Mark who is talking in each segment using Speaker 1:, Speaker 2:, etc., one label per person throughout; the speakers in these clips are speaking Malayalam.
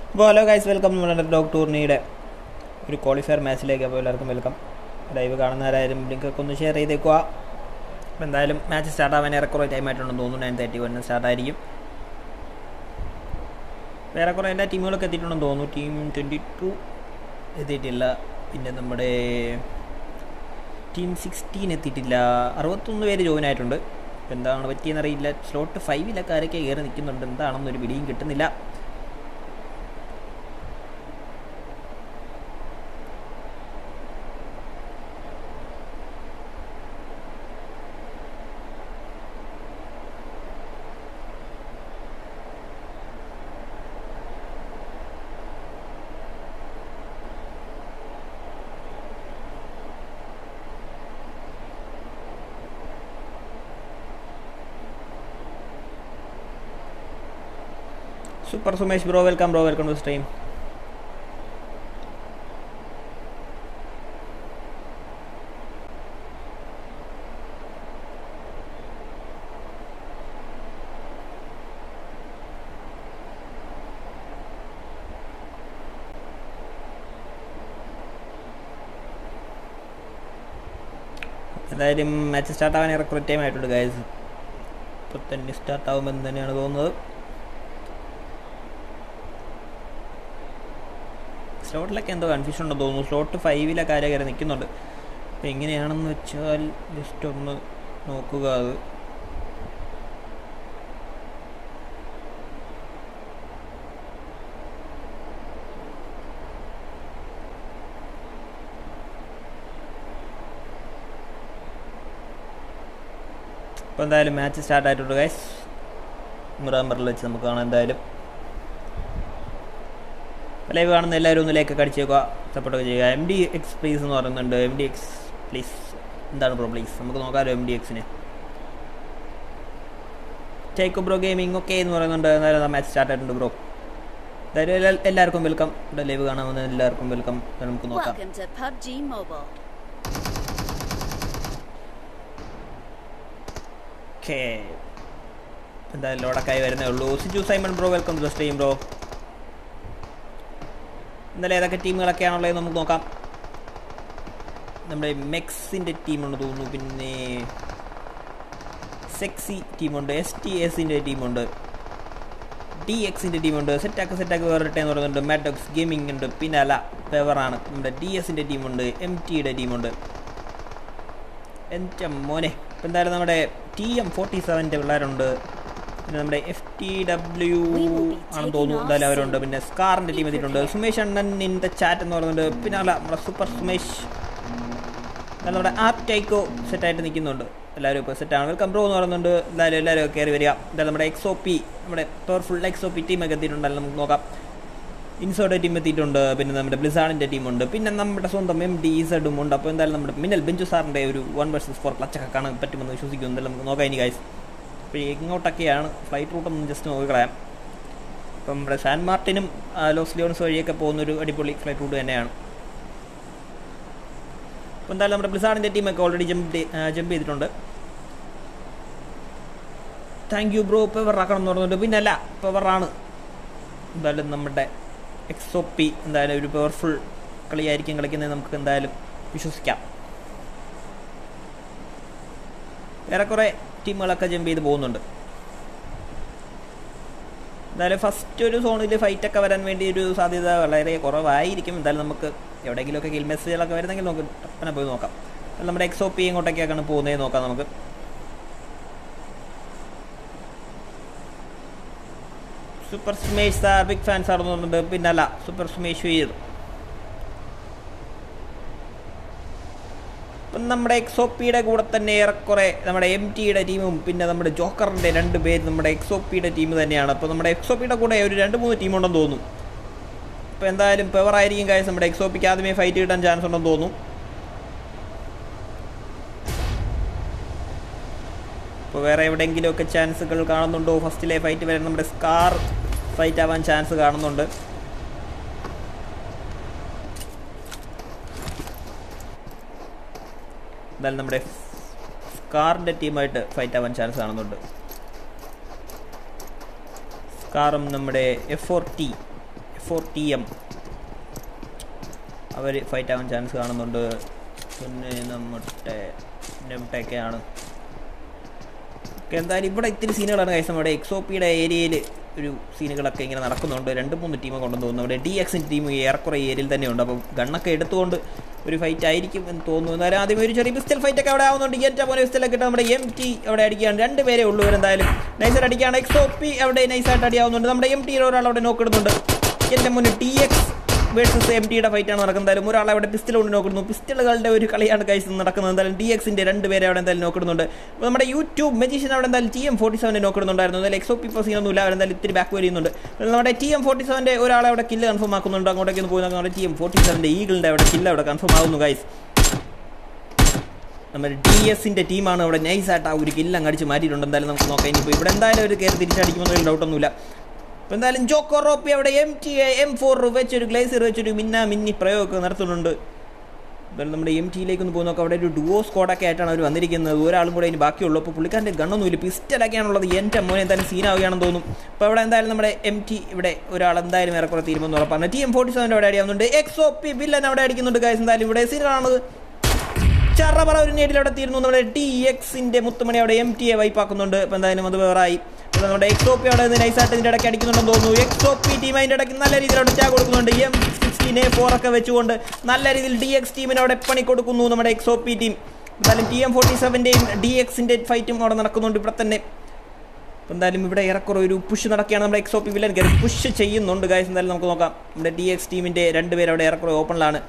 Speaker 1: അപ്പോൾ ഹലോ ഗൈസ് വെൽക്കം നമ്മുടെ ഡോഗ് ടൂർണിയുടെ ഒരു ക്വാളിഫയർ മാച്ചിലേക്ക് അപ്പോൾ എല്ലാവർക്കും വെൽക്കം ലൈവ് കാണുന്നവരായാലും ലിങ്കൊക്കെ ഒന്ന് ഷെയർ ചെയ്തേക്കുക അപ്പോൾ എന്തായാലും മാച്ച് സ്റ്റാർട്ട് ആവാൻ ഏറെക്കുറെ ടൈം ആയിട്ടുണ്ടെന്ന് തോന്നുന്നു നയൻ തേർട്ടി വണ്ണിന് സ്റ്റാർട്ട് ആയിരിക്കും ഏറെക്കുറെ എല്ലാ ടീമുകളൊക്കെ എത്തിയിട്ടുണ്ടെന്ന് തോന്നുന്നു ടീം ട്വൻറ്റി ടു എത്തിയിട്ടില്ല പിന്നെ നമ്മുടെ ടീം സിക്സ്റ്റീൻ എത്തിയിട്ടില്ല അറുപത്തൊന്ന് പേര് ജോയിൻ ആയിട്ടുണ്ട് അപ്പോൾ എന്താണ് പറ്റിയെന്നറിയില്ല സ്ലോട്ട് ഫൈവിലൊക്കെ ആരൊക്കെ കയറി നിൽക്കുന്നുണ്ട് എന്താണെന്നൊരു പിടിയും കിട്ടുന്നില്ല super Sumesh bro welcome bro welcome to stream എന്തായാലും മാച്ച് സ്റ്റാർട്ട് ആവാൻ ഏറെ ടൈം ആയിട്ടുണ്ട് ഗൈസ് ഇപ്പോൾ തന്നെ സ്റ്റാർട്ട് ആകുമെന്ന് തന്നെയാണ് തോന്നുന്നത് സ്ലോട്ടിലൊക്കെ എന്തോ കൺഫ്യൂഷൻ ഉണ്ടെന്ന് തോന്നുന്നു സ്ലോട്ട് ഫൈവിലൊക്കെ ആരെ കയറി നിൽക്കുന്നുണ്ട് അപ്പോൾ എങ്ങനെയാണെന്ന് വെച്ചാൽ ജസ്റ്റ് ഒന്ന് നോക്കുക അത് അപ്പോൾ എന്തായാലും മാച്ച് സ്റ്റാർട്ട് ആയിട്ടുണ്ട് ഗൈസ് മിറാമ്പറിൽ വെച്ച് നമുക്ക് കാണാം എന്തായാലും ലൈവ് കാണുന്ന എല്ലാവരും ഒന്ന് ലൈക്ക് അടിച്ചേക്കുക സപ്പോർട്ടൊക്കെ ചെയ്യുക എം ഡി എക്സ് പ്ലീസ് എന്ന് പറയുന്നുണ്ട് എം ഡി എക്സ് പ്ലീസ് എന്താണ് ബ്രോ പ്ലീസ് നമുക്ക് നോക്കാമല്ലോ എം ഡി എക്സിന് ടേക്ക് ബ്രോ ഗെയിമിംഗ് ഓക്കെ എന്ന് പറയുന്നുണ്ട് എന്തായാലും മാച്ച് സ്റ്റാർട്ട് ആയിട്ടുണ്ട് ബ്രോ എന്തായാലും എല്ലാ- എല്ലാവർക്കും വെൽക്കം ഇവിടെ ലൈവ് കാണാൻ എല്ലാവർക്കും വെൽക്കം നമുക്ക് നോക്കാം
Speaker 2: Welcome to PUBG Mobile.
Speaker 1: Okay എന്തായാലും ലോഡക്കായി വരുന്നേ ഉള്ളൂ Siju Simon bro welcome to stream bro ഇന്നലെ ഏതൊക്കെ ടീമുകളൊക്കെയാണുള്ളത് നമുക്ക് നോക്കാം നമ്മുടെ മെക്സിൻ്റെ ടീമുണ്ട് തോന്നുന്നു പിന്നെ സെക്സി ടീമുണ്ട് എസ് ടി എസിൻ്റെ ടീമുണ്ട് ഡി എക്സിൻ്റെ ടീമുണ്ട് സെറ്റാക്ക് സെറ്റാക്ക് വേറിട്ടെ എന്ന് പറയുന്നുണ്ട് മാഡോക്സ് ഗെയിമിംഗ് ഉണ്ട് പിന്നെ അല്ല ഫേവറാണ് നമ്മുടെ ഡി എസിൻ്റെ ടീമുണ്ട് എം ടിയുടെ ടീമുണ്ട് എൻ്റെ മോനെ ഇപ്പം എന്തായാലും നമ്മുടെ ടി എം ഫോർട്ടി സെവൻ്റെ പിള്ളേരുണ്ട് പിന്നെ നമ്മുടെ എഫ് ടി ഡബ്ല്യു ആണെന്ന് തോന്നുന്നു എന്തായാലും അവരുണ്ട് പിന്നെ സ്കാറിൻ്റെ ടീം എത്തിയിട്ടുണ്ട് സുമേഷ് അണ്ണൻ ഇൻ ദ ചാറ്റ് എന്ന് പറയുന്നുണ്ട് പിന്നെ അല്ല നമ്മുടെ സൂപ്പർ സുമേഷ് എന്നാലും നമ്മുടെ ആപ്പ് ടൈക്കോ സെറ്റായിട്ട് നിൽക്കുന്നുണ്ട് എല്ലാവരും ഇപ്പോൾ സെറ്റാണ് വെൽക്കം ബ്രോ എന്ന് പറയുന്നുണ്ട് എന്തായാലും എല്ലാവരും കയറി വരിക എന്തായാലും നമ്മുടെ എക്സ് ഒ പി നമ്മുടെ പവർഫുൾ എക്സ് ഒ പി ടീമൊക്കെ എത്തിയിട്ടുണ്ടല്ലോ നമുക്ക് നോക്കാം ഇൻസോയുടെ ടീം എത്തിയിട്ടുണ്ട് പിന്നെ നമ്മുടെ ബ്ലിസാണിൻ്റെ ടീമുണ്ട് പിന്നെ നമ്മുടെ സ്വന്തം എം ഡി ഇസഡും ഉണ്ട് അപ്പോൾ എന്തായാലും നമ്മുടെ മിന്നൽ ബെഞ്ചു സാറിൻ്റെ ഒരു വൺ വേഴ്സസ് ഫോർ ക്ലച്ചൊക്കെ കാണാൻ പറ്റുമെന്ന് വിശ്വസിക്കുന്നു എന്തായാലും നമുക്ക് നോക്കാം ഇനി ഗൈസ് അപ്പോൾ ഇങ്ങോട്ടൊക്കെയാണ് ഫ്ലൈറ്റ് റൂട്ടൊന്നും ജസ്റ്റ് നോക്കിക്കളയാം ഇപ്പം നമ്മുടെ സാൻ മാർട്ടിനും ആ, ലോസ് ലിയോൺസ് വഴിയൊക്കെ പോകുന്നൊരു അടിപൊളി ഫ്ലൈറ്റ് റൂട്ട് തന്നെയാണ് അപ്പോൾ എന്തായാലും നമ്മുടെ ബ്ലിസാണിൻ്റെ ടീമൊക്കെ ഓൾറെഡി ജമ്പ് ജമ്പ് ചെയ്തിട്ടുണ്ട് താങ്ക് യു ബ്രോ പെവറാക്കണം എന്ന് പറഞ്ഞിട്ട് പിന്നെ അല്ല പെവറാണ് എന്തായാലും നമ്മുടെ എക്സ് ഒ പി എന്തായാലും ഒരു പവർഫുൾ കളിയായിരിക്കും കളിക്കുന്നത് നമുക്ക് എന്തായാലും വിശ്വസിക്കാം ഏറെക്കുറെ ടീമുകളൊക്കെ ജമ്പ് ചെയ്ത് പോകുന്നുണ്ട് എന്തായാലും ഫസ്റ്റ് ഒരു സോണിൽ ഫൈറ്റൊക്കെ വരാൻ വേണ്ടി ഒരു സാധ്യത വളരെ കുറവായിരിക്കും എന്തായാലും നമുക്ക് എവിടെയെങ്കിലുമൊക്കെ കിൽ മെസ്സേജുകളൊക്കെ വരുന്നെങ്കിൽ നമുക്ക് ടപ്പനെ പോയി നോക്കാം അപ്പോൾ നമ്മുടെ എക്സ് ഒ പി എങ്ങോട്ടൊക്കെയാണ് പോകുന്നത് നോക്കാം നമുക്ക് super Sumesh sir big fans ആണെന്ന് പറഞ്ഞിട്ടുണ്ട് പിന്നെ അല്ല സൂപ്പർ സ്മേഷ് വീർ ഇപ്പം നമ്മുടെ എക്സ് ഒ പിയുടെ കൂടെ തന്നെ ഏറെക്കുറെ നമ്മുടെ എം ടിയുടെ ടീമും പിന്നെ നമ്മുടെ ജോക്കറിൻ്റെ രണ്ട് പേര് നമ്മുടെ എക്സ് ഒ പിയുടെ ടീം തന്നെയാണ് അപ്പോൾ നമ്മുടെ എക്സ് ഒ പിയുടെ കൂടെ ഒരു രണ്ട് മൂന്ന് ടീമുണ്ടെന്ന് തോന്നുന്നു അപ്പോൾ എന്തായാലും പെവർ ആയിരിക്കും കാര്യം നമ്മുടെ എക്സ് ഒ പിക്ക് ആദ്യമേ ഫൈറ്റ് കിട്ടാൻ ചാൻസ് ഉണ്ടെന്ന് തോന്നുന്നു ഇപ്പോൾ വേറെ എവിടെയെങ്കിലുമൊക്കെ ചാൻസുകൾ കാണുന്നുണ്ടോ ഫസ്റ്റിലെ ഫൈറ്റ് വരെ നമ്മുടെ സ്കാർ ഫൈറ്റ് ആവാൻ ചാൻസ് കാണുന്നുണ്ട് എന്തായാലും നമ്മുടെ സ്കാറിൻ്റെ ടീമായിട്ട് ഫൈറ്റ് ആവാൻ ചാൻസ് കാണുന്നുണ്ട് സ്കാറും നമ്മുടെ എഫ് ഫോർ ടി ഫോർ ടി എം അവർ ഫൈറ്റ് ആവാൻ ചാൻസ് കാണുന്നുണ്ട് പിന്നെ നമ്മുടെ നെംടെക്കാണ് ഓക്കെ എന്തായാലും ഇവിടെ ഇത്തിരി സീനുകളാണ് കൈസ് നമ്മുടെ എക്സോപ്പിയുടെ ഏരിയയിൽ ഒരു സീനുകളൊക്കെ ഇങ്ങനെ നടക്കുന്നുണ്ട് രണ്ട് മൂന്ന് ടീമെ കൊണ്ടെന്ന് തോന്നുന്നു അവിടെ ഡി എക്സിൻ്റെ ടീം ഏറെക്കുറെ ഏരിയയിൽ തന്നെയുണ്ട് അപ്പോൾ ഗണ്ണൊക്കെ എടുത്തുകൊണ്ട് ഒരു ഫൈറ്റ് ആയിരിക്കും എന്ന് തോന്നുന്നു എന്നാലും ആദ്യം ഒരു ചെറിയ പിസ്റ്റൽ ഫൈറ്റ് ഒക്കെ അവിടെ ആവുന്നുണ്ട് ഏറ്റവും പോലെ പിസ്റ്റലൊക്കെ ഇട്ട് നമ്മുടെ എം ടി അവിടെ അടിക്കുകയാണ് രണ്ട് പേരെ ഉള്ളൂ ഇവരെന്തായാലും നൈസായിട്ട് അടിക്കുകയാണ് എക്സോപ്പി അവിടെ നൈസായിട്ട് അടിയാവുന്നുണ്ട് നമ്മുടെ എം ടിയുടെ ഒരാൾ അവിടെ നോക്കിടുന്നുണ്ട് എൻ്റെ മുന്നിൽ ടി എക്സ് വേഴ്സസ് എം ടിയുടെ ഫൈറ്റാണ് നടക്കുന്നത് എന്തായാലും ഒരാൾ അവിടെ പിസ്റ്റൽ കൊണ്ട് നോക്കുന്നു പിസ്റ്റലുകളുടെ ഒരു കളിയാണ് കൈസ് നടക്കുന്നത് എന്തായാലും ഡി എക്സിന്റെ രണ്ട് പേരെ അവിടെ എന്തായാലും നോക്കിടുന്നുണ്ട് അപ്പോൾ നമ്മുടെ യൂട്യൂബ് മെജീഷ്യൻ അവിടെ എന്തായാലും ടി എം ഫോർട്ടി സെവനെ നോക്കിടുന്നുണ്ടായിരുന്നു എന്തായാലും എക്സോ പി സീനൊന്നും ഇല്ല അവരെന്തായാലും ഇത്തിരി ബാക്ക് വരുന്നുണ്ട് അപ്പോൾ നമ്മുടെ ടി എം ഫോർട്ടി സെവൻ്റെ ഒരാളെ അവിടെ കില്ല് കൺഫേം ആക്കുന്നുണ്ട് അങ്ങോട്ടേക്ക് ഒന്ന് പോയി നോക്കാം നമ്മുടെ ടി എം ഫോർട്ടി സെവൻ്റെ ഈഗിളിൻ്റെ അവിടെ കില്ല് അവിടെ കൺഫേം ആകുന്നു ഗൈസ് നമ്മുടെ ഡി എസിന്റെ ടീമാണ് അവിടെ നൈസായിട്ട് ആ ഒരു കില്ല് അങ്ങ് അടിച്ച് മാറ്റിയിട്ടുണ്ട് എന്തായാലും നമുക്ക് നോക്കാം ഇനിയിപ്പോൾ ഇവിടെ എന്തായാലും ഒരു കയറി തിരിച്ചടിക്കുമെന്നൊരു ഡൗട്ടൊന്നുമില്ല അപ്പോൾ എന്തായാലും ജോക്കോ റോപ്പി അവിടെ എം ടി എം ഫോർ വെച്ചൊരു ഗ്ലേസർ വെച്ചൊരു മിന്ന മിന്നി പ്രയോഗമൊക്കെ നടത്തുന്നുണ്ട് എന്തായാലും നമ്മുടെ എം ടിയിലേക്ക് ഒന്ന് പോകുന്നൊക്കെ അവിടെ ഒരു ഡുവോ സ്ക്വാഡൊക്കെ ആയിട്ടാണ് അവർ വന്നിരിക്കുന്നത് ഒരാളും കൂടെ ഇനി ബാക്കിയുള്ളൂ അപ്പോൾ പുള്ളിക്കാരൻ്റെ ഗണ്ണൊന്നുമില്ല പിസ്റ്റലൊക്കെയാണുള്ളത് എൻ്റെ മോനെ എന്തായാലും സീനാവുകയാണെന്ന് തോന്നും അപ്പോൾ അവിടെ എന്തായാലും നമ്മുടെ എം ടി ഇവിടെ ഒരാൾ എന്തായാലും ഏറെക്കുറെ തീരുമെന്ന് ഉറപ്പാണ് ടി എം ഫോർട്ടി സെവൻ്റെ അവിടെ അടിയാവുന്നുണ്ട് എക്സ് ഒ പി ബില്ലൻ അവിടെ അടിക്കുന്നുണ്ട് ഗൈസ് എന്തായാലും ഇവിടെ സീനാണത് ചറപറ ഒരു നേടിൽ അവിടെ തീരുന്നു നമ്മുടെ ടി എക്സിന്റെ മുത്തുമണി അവിടെ എം ടി എ വൈപ്പാക്കുന്നുണ്ട് അപ്പോൾ എന്തായാലും അത് വേറായി അപ്പോൾ നമ്മുടെ എക്സ് ഒ പി അവിടെ നൈസായിട്ട് ഇതിൻ്റെ ഇടയ്ക്ക് അടിക്കുന്നുണ്ടെന്ന് തോന്നുന്നു എക്സ് ഒ പി ടീം അതിൻ്റെ ഇടയ്ക്ക് നല്ല രീതിയിൽ അവിടെ ടാഗ് കൊടുക്കുന്നുണ്ട് എം സിക്സ്റ്റീൻ എ ഫോർ ഒക്കെ വെച്ചുകൊണ്ട് നല്ല രീതിയിൽ ഡി എക്സ് ടീമിന് അവിടെ പണി കൊടുക്കുന്നു നമ്മുടെ എക്സ് ഒ പി ടീം എന്തായാലും ടി എം ഫോർട്ടി സെവൻ്റെയും ഡി എക്സിൻ്റെ ഫൈറ്റും അവിടെ നടക്കുന്നുണ്ട് ഇവിടെ തന്നെ അപ്പോൾ എന്തായാലും ഇവിടെ ഏറെക്കുറെ ഒരു പുഷ് നടക്കുകയാണ് നമ്മുടെ എക്സ് ഒ പി വില്ലൻ കയറി പുഷ് ചെയ്യുന്നുണ്ട് ഗായ്സ് എന്തായാലും നമുക്ക് നോക്കാം നമ്മുടെ ഡി എക്സ് ടീമിൻ്റെ രണ്ടുപേരും അവിടെ ഏറെക്കുറെ ഓപ്പണിലാണ്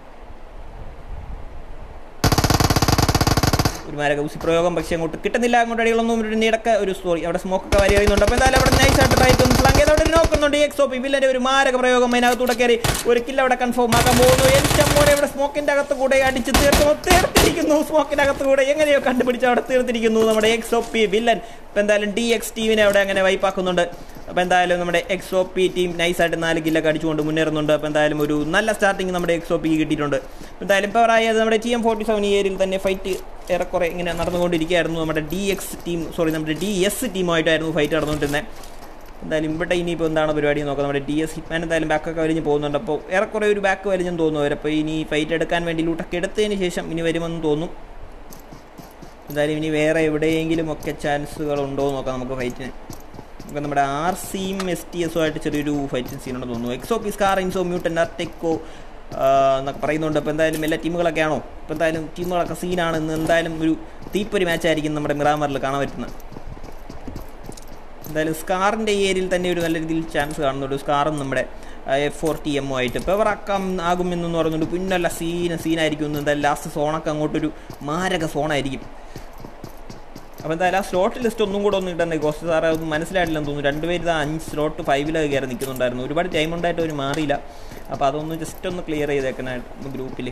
Speaker 1: ഒരു മാരക ഊസി പ്രയോഗം പക്ഷേ അങ്ങോട്ട് കിട്ടുന്നില്ല അങ്ങോട്ട് അടികളൊന്നും ഒരു നീടക്ക ഒരു സ്റ്റോറി അവിടെ സ്മോക്ക് ഒക്കെ വരി അറിയുന്നുണ്ട് അപ്പോൾ എന്തായാലും അവിടെ നൈസായിട്ട് റൈറ്റ് ഒന്ന് ഫ്ലങ്ക് ചെയ്ത് അവിടെ നോക്കുന്നുണ്ട് എക്സ് ഒ പി വില്ലൻ്റെ ഒരു മാരക പ്രയോഗം അതിനകത്തൂടെ കയറി ഒരു കില്ല അവിടെ കൺഫേം ആക്കാൻ പോകുന്നു എൻ്റെ മോനെ ഇവിടെ സ്മോക്കിൻ്റെ അകത്ത് കൂടെ അടിച്ച് തീർക്കുന്നു തീർത്തിരിക്കുന്നു സ്മോക്കിൻ്റെ അകത്ത് കൂടെ എങ്ങനെയോ കണ്ടുപിടിച്ച് അവിടെ തീർത്തിരിക്കുന്നു നമ്മുടെ എക്സ് ഒ പി വില്ലൻ അപ്പോൾ എന്തായാലും ഡി എക്സ് ടീമിനെ അവിടെ അങ്ങനെ വൈപ്പാക്കുന്നുണ്ട് അപ്പോൾ എന്തായാലും നമ്മുടെ എക്സ് ഒ പി ടീം നൈസായിട്ട് നാല് കില്ലൊക്കെ അടിച്ചുകൊണ്ട് മുന്നേറുന്നുണ്ട് അപ്പോൾ എന്തായാലും ഒരു നല്ല സ്റ്റാർട്ടിങ് നമ്മുടെ എക്സ് ഒ പിക്ക് കിട്ടിയിട്ടുണ്ട് എന്തായാലും ഇപ്പോൾ ആയത് നമ്മുടെ ടി എം ഫോർട്ടി സെവൻ ഈ ഏരിയയിൽ തന്നെ ഫൈറ്റ് ഏറെക്കുറെ ഇങ്ങനെ നടന്നുകൊണ്ടിരിക്കുകയായിരുന്നു നമ്മുടെ ഡി എക്സ് ടീം സോറി നമ്മുടെ ഡി എസ് ടീമായിട്ടായിരുന്നു ഫൈറ്റ് നടന്നുകൊണ്ടിരുന്നത് എന്തായാലും ഇവിടെ ഇനിയിപ്പോൾ എന്താണ് പരിപാടി എന്ന് നോക്കാം നമ്മുടെ ഡി എസ് ഹിറ്റ്മാൻ എന്തായാലും ബാക്കൊക്കെ വലിഞ്ഞ് പോകുന്നുണ്ട് അപ്പോൾ ഏറെക്കുറെ ഒരു ബാക്ക് വലിഞ്ഞെന്ന് തോന്നുന്നു അവരപ്പോൾ ഇനി ഫൈറ്റ് എടുക്കാൻ വേണ്ടി ലൂട്ടൊക്കെ എടുത്തതിന് ശേഷം ഇനി വരുമെന്ന് തോന്നും എന്തായാലും ഇനി വേറെ എവിടെയെങ്കിലും ഒക്കെ ചാൻസുകൾ ഉണ്ടോ എന്ന് നോക്കാം നമുക്ക് ഫൈറ്റിന് നമുക്ക് നമ്മുടെ ആർ സിയും എസ് ടി എസും ആയിട്ട് ചെറിയൊരു ഫൈറ്റിംഗ് സീനുണ്ടെന്ന് തോന്നുന്നു എക്സോ പി സ്കാർ ഇൻസോ മ്യൂട്ടൻ അർടെക്കോ എന്നൊക്കെ പറയുന്നുണ്ട് അപ്പോൾ എന്തായാലും എല്ലാ ടീമുകളൊക്കെ ആണോ ഇപ്പോൾ എന്തായാലും ടീമുകളൊക്കെ സീനാണ് ഇന്ന് എന്തായാലും ഒരു തീപ്പൊരി മാച്ചായിരിക്കും നമ്മുടെ മിറാമറിൽ കാണാൻ പറ്റുന്നത് എന്തായാലും സ്കാറിൻ്റെ ഈ ഏരിയയിൽ തന്നെ ഒരു നല്ല രീതിയിൽ ചാൻസ് കാണുന്നുണ്ട് സ്കാറും നമ്മുടെ എഫ് ഫോർ ടി എമ്മോ ആയിട്ട് പവർ ആക്കാം ആകുമെന്ന് പറയുന്നുണ്ട് പിന്നല്ല സീന സീനായിരിക്കും എന്തായാലും ലാസ്റ്റ് സോണൊക്കെ അങ്ങോട്ടൊരു മാരക സോണായിരിക്കും അപ്പോൾ എന്തായാലും ആ സ്ലോട്ട് ലിസ്റ്റ് ഒന്നും കൂടെ ഒന്ന് ഇടണ്ടേ കോസ്റ്റ് സാറേ ഒന്നും മനസ്സിലായിട്ടില്ലെന്ന് തോന്നുന്നു രണ്ടുപേര് ഇതാ അഞ്ച് സ്ലോട്ട് ഫൈവിലൊക്കെ കയറി നിൽക്കുന്നുണ്ടായിരുന്നു ഒരുപാട് ടൈം ഉണ്ടായിട്ട് അവർ മാറിയില്ല അപ്പോൾ അതൊന്ന് ജസ്റ്റ് ഒന്ന് ക്ലിയർ ചെയ്തേക്കണ ഗ്രൂപ്പിൽ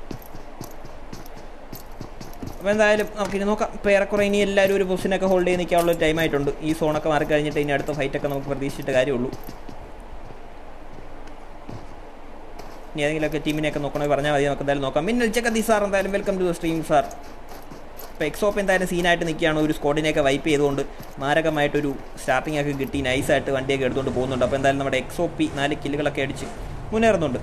Speaker 1: അപ്പോൾ എന്തായാലും നമുക്കിനി നോക്കാം ഇപ്പോൾ ഏറെക്കുറെ ഇനി എല്ലാവരും ഒരു പൊസിഷനൊക്കെ ഹോൾഡ് ചെയ്ത് നിൽക്കാനുള്ള ടൈം ആയിട്ടുണ്ട് ഈ സോണൊക്കെ മാറി കഴിഞ്ഞിട്ട് ഇനി അടുത്ത ഫൈറ്റൊക്കെ നമുക്ക് പ്രതീക്ഷിച്ചിട്ട് കാര്യമുള്ളൂ ഇനി ഏതെങ്കിലുമൊക്കെ ടീമിനെയൊക്കെ നോക്കണമെങ്കിൽ പറഞ്ഞാൽ മതി നമുക്ക് എന്തായാലും നോക്കാം മിന്നൽ ചക്കത്തി സാർ എന്തായാലും welcome to the stream sir ഇപ്പോൾ എക്സോപ്പ് എന്തായാലും സീനായിട്ട് നിൽക്കുകയാണ് ഒരു സ്കോഡിനെയൊക്കെ വൈപ്പ് ചെയ്തുകൊണ്ട് മാരകമായിട്ടൊരു സ്റ്റാർട്ടിംഗ് ഒക്കെ കിട്ടി നൈസായിട്ട് വണ്ടിയൊക്കെ എടുത്തുകൊണ്ട് പോകുന്നുണ്ട് അപ്പോൾ എന്തായാലും നമ്മുടെ എക്സോപ്പി നാല് കില്ലുകളൊക്കെ അടിച്ച് മുന്നേറുന്നുണ്ട്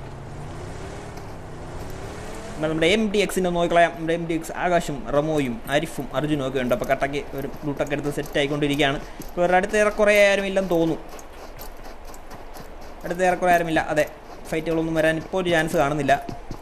Speaker 1: നമ്മുടെ എം ഡി എക്സിൻ്റെ നോക്കിക്കളയാം നമ്മുടെ എം ഡി എക്സ് ആകാശും റമോയും അരിഫും അർജുനും ഒക്കെ ഉണ്ട് അപ്പോൾ കട്ടയ്ക്ക് ഒരു ലൂട്ടൊക്കെ എടുത്ത് സെറ്റ് ആയിക്കൊണ്ടിരിക്കുകയാണ് ഇപ്പോൾ ഇവരുടെ അടുത്ത് ഏറെക്കുറെ ആരും ഇല്ലെന്ന് തോന്നുന്നു അടുത്ത് ഏറെക്കുറെ ആരുമില്ല അതെ ഫൈറ്റുകളൊന്നും വരാൻ ഇപ്പോൾ ഒരു ചാൻസ് കാണുന്നില്ല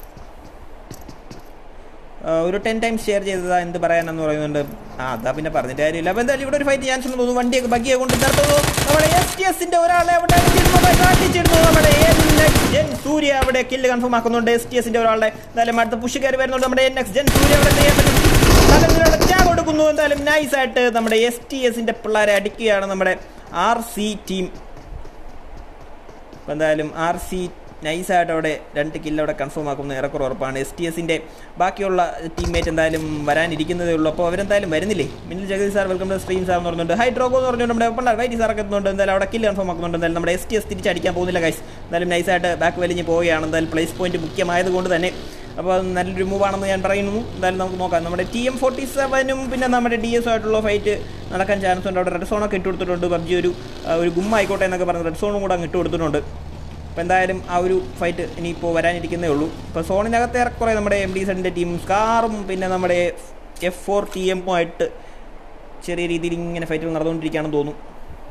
Speaker 1: ഒരു ടെൻ ടൈംസ് ഷെയർ ചെയ്തതാ എന്ത് പറയാനെന്ന് പറയുന്നുണ്ട് ആ അതാ പിന്നെ പറഞ്ഞിട്ട് കാര്യമില്ല അപ്പോൾ എന്തായാലും ഇവിടെ ഒരു ഫൈറ്റ് ചാൻസ് ഉണ്ടെന്ന് തോന്നുന്നു വണ്ടിയൊക്കെ ബഗ്ഗിയെ കൊണ്ട് നിർത്തുന്നു നമ്മുടെ എസ് ടി എസിന്റെ ഒരാളെ അവിടെ കാട്ടിച്ചിടുന്നു നമ്മുടെ ജെൻ സൂര്യ അവിടെ കില്ല് കൺഫേം ആക്കുന്നുണ്ട് എസ് ടി എസിന്റെ ഒരാളെ എന്തായാലും അടുത്ത പുഷ് കയറി വരുന്നുണ്ട് നമ്മുടെ എൻ എക്സ് ജെൻ സൂര്യ അവിടെ ചെയ്യാൻ പറ്റും നല്ല ടാഗ് കൊടുക്കുന്നു എന്തായാലും നൈസായിട്ട് നമ്മുടെ എസ് ടി എസിന്റെ പിള്ളേരെ അടിക്കുകയാണ് നമ്മുടെ ആർ സി ടീം അപ്പോൾ എന്തായാലും ആർ സി നൈസായിട്ട് അവിടെ രണ്ട് കില്ല് അവിടെ കൺഫേം ആക്കുന്ന ഏറെക്കുറെ ഉറപ്പാണ് എസ് ടി എസിൻ്റെ ബാക്കിയുള്ള ടീംമേറ്റ് എന്തായാലും വരാനിരിക്കുന്നതേ ഉള്ളൂ അപ്പോൾ അവരെന്തായാലും വരുന്നില്ലേ മിന്നിൽ Jagathi sir welcome to stream sir എന്ന് പറഞ്ഞിട്ടുണ്ട് ഹൈ ഡ്രോഗോ എന്ന് പറഞ്ഞുകൊണ്ട് നമ്മുടെ പിള്ളേർ വൈറ്റി സാറൊക്കെ എത്തുന്നുണ്ട് എന്തായാലും അവിടെ കില്ല് കൺഫേം ആക്കുന്നുണ്ട് എന്തായാലും നമ്മുടെ എസ് ടി എസ് തിരിച്ചടിക്കാൻ പോകുന്നില്ല ഗൈസ് എന്തായാലും നൈസായിട്ട് ബാക്ക് വലിഞ്ഞ് പോവുകയാണ് എന്തായാലും പ്ലേസ് പോയിന്റ് മുഖ്യമായതുകൊണ്ട് തന്നെ അപ്പോൾ അത് നല്ലൊരു മൂവാണെന്ന് ഞാൻ പറയുന്നു എന്തായാലും നമുക്ക് നോക്കാം നമ്മുടെ ടി എം ഫോർട്ടി സെവനും പിന്നെ നമ്മുടെ ഡി എസ് ആയിട്ടുള്ള ഫൈറ്റ് നടക്കാൻ ചാൻസ് ഉണ്ട് അവിടെ റെഡ് സോണൊക്കെ ഇട്ട് കൊടുത്തിട്ടുണ്ട് പബ്ജി ഒരു ഒരു ഗുമ്മായിക്കോട്ടെ എന്നൊക്കെ പറഞ്ഞ് റെഡ് സോണും കൂടെ അങ്ങ് ഇട്ട് കൊടുത്തിട്ടുണ്ട് അപ്പോൾ എന്തായാലും ആ ഒരു ഫൈറ്റ് ഇനിയിപ്പോൾ വരാനിരിക്കുന്നേ ഉള്ളൂ ഇപ്പോൾ സോണിനകത്ത് ഏറെക്കുറെ നമ്മുടെ എം ഡി സെഡിൻ്റെ ടീം സ്കാറും പിന്നെ നമ്മുടെ എഫ് ഫോർ ടി എമ്മുമായിട്ട് ചെറിയ രീതിയിൽ ഇങ്ങനെ ഫൈറ്റുകൾ നടന്നുകൊണ്ടിരിക്കുകയാണെന്ന് തോന്നുന്നു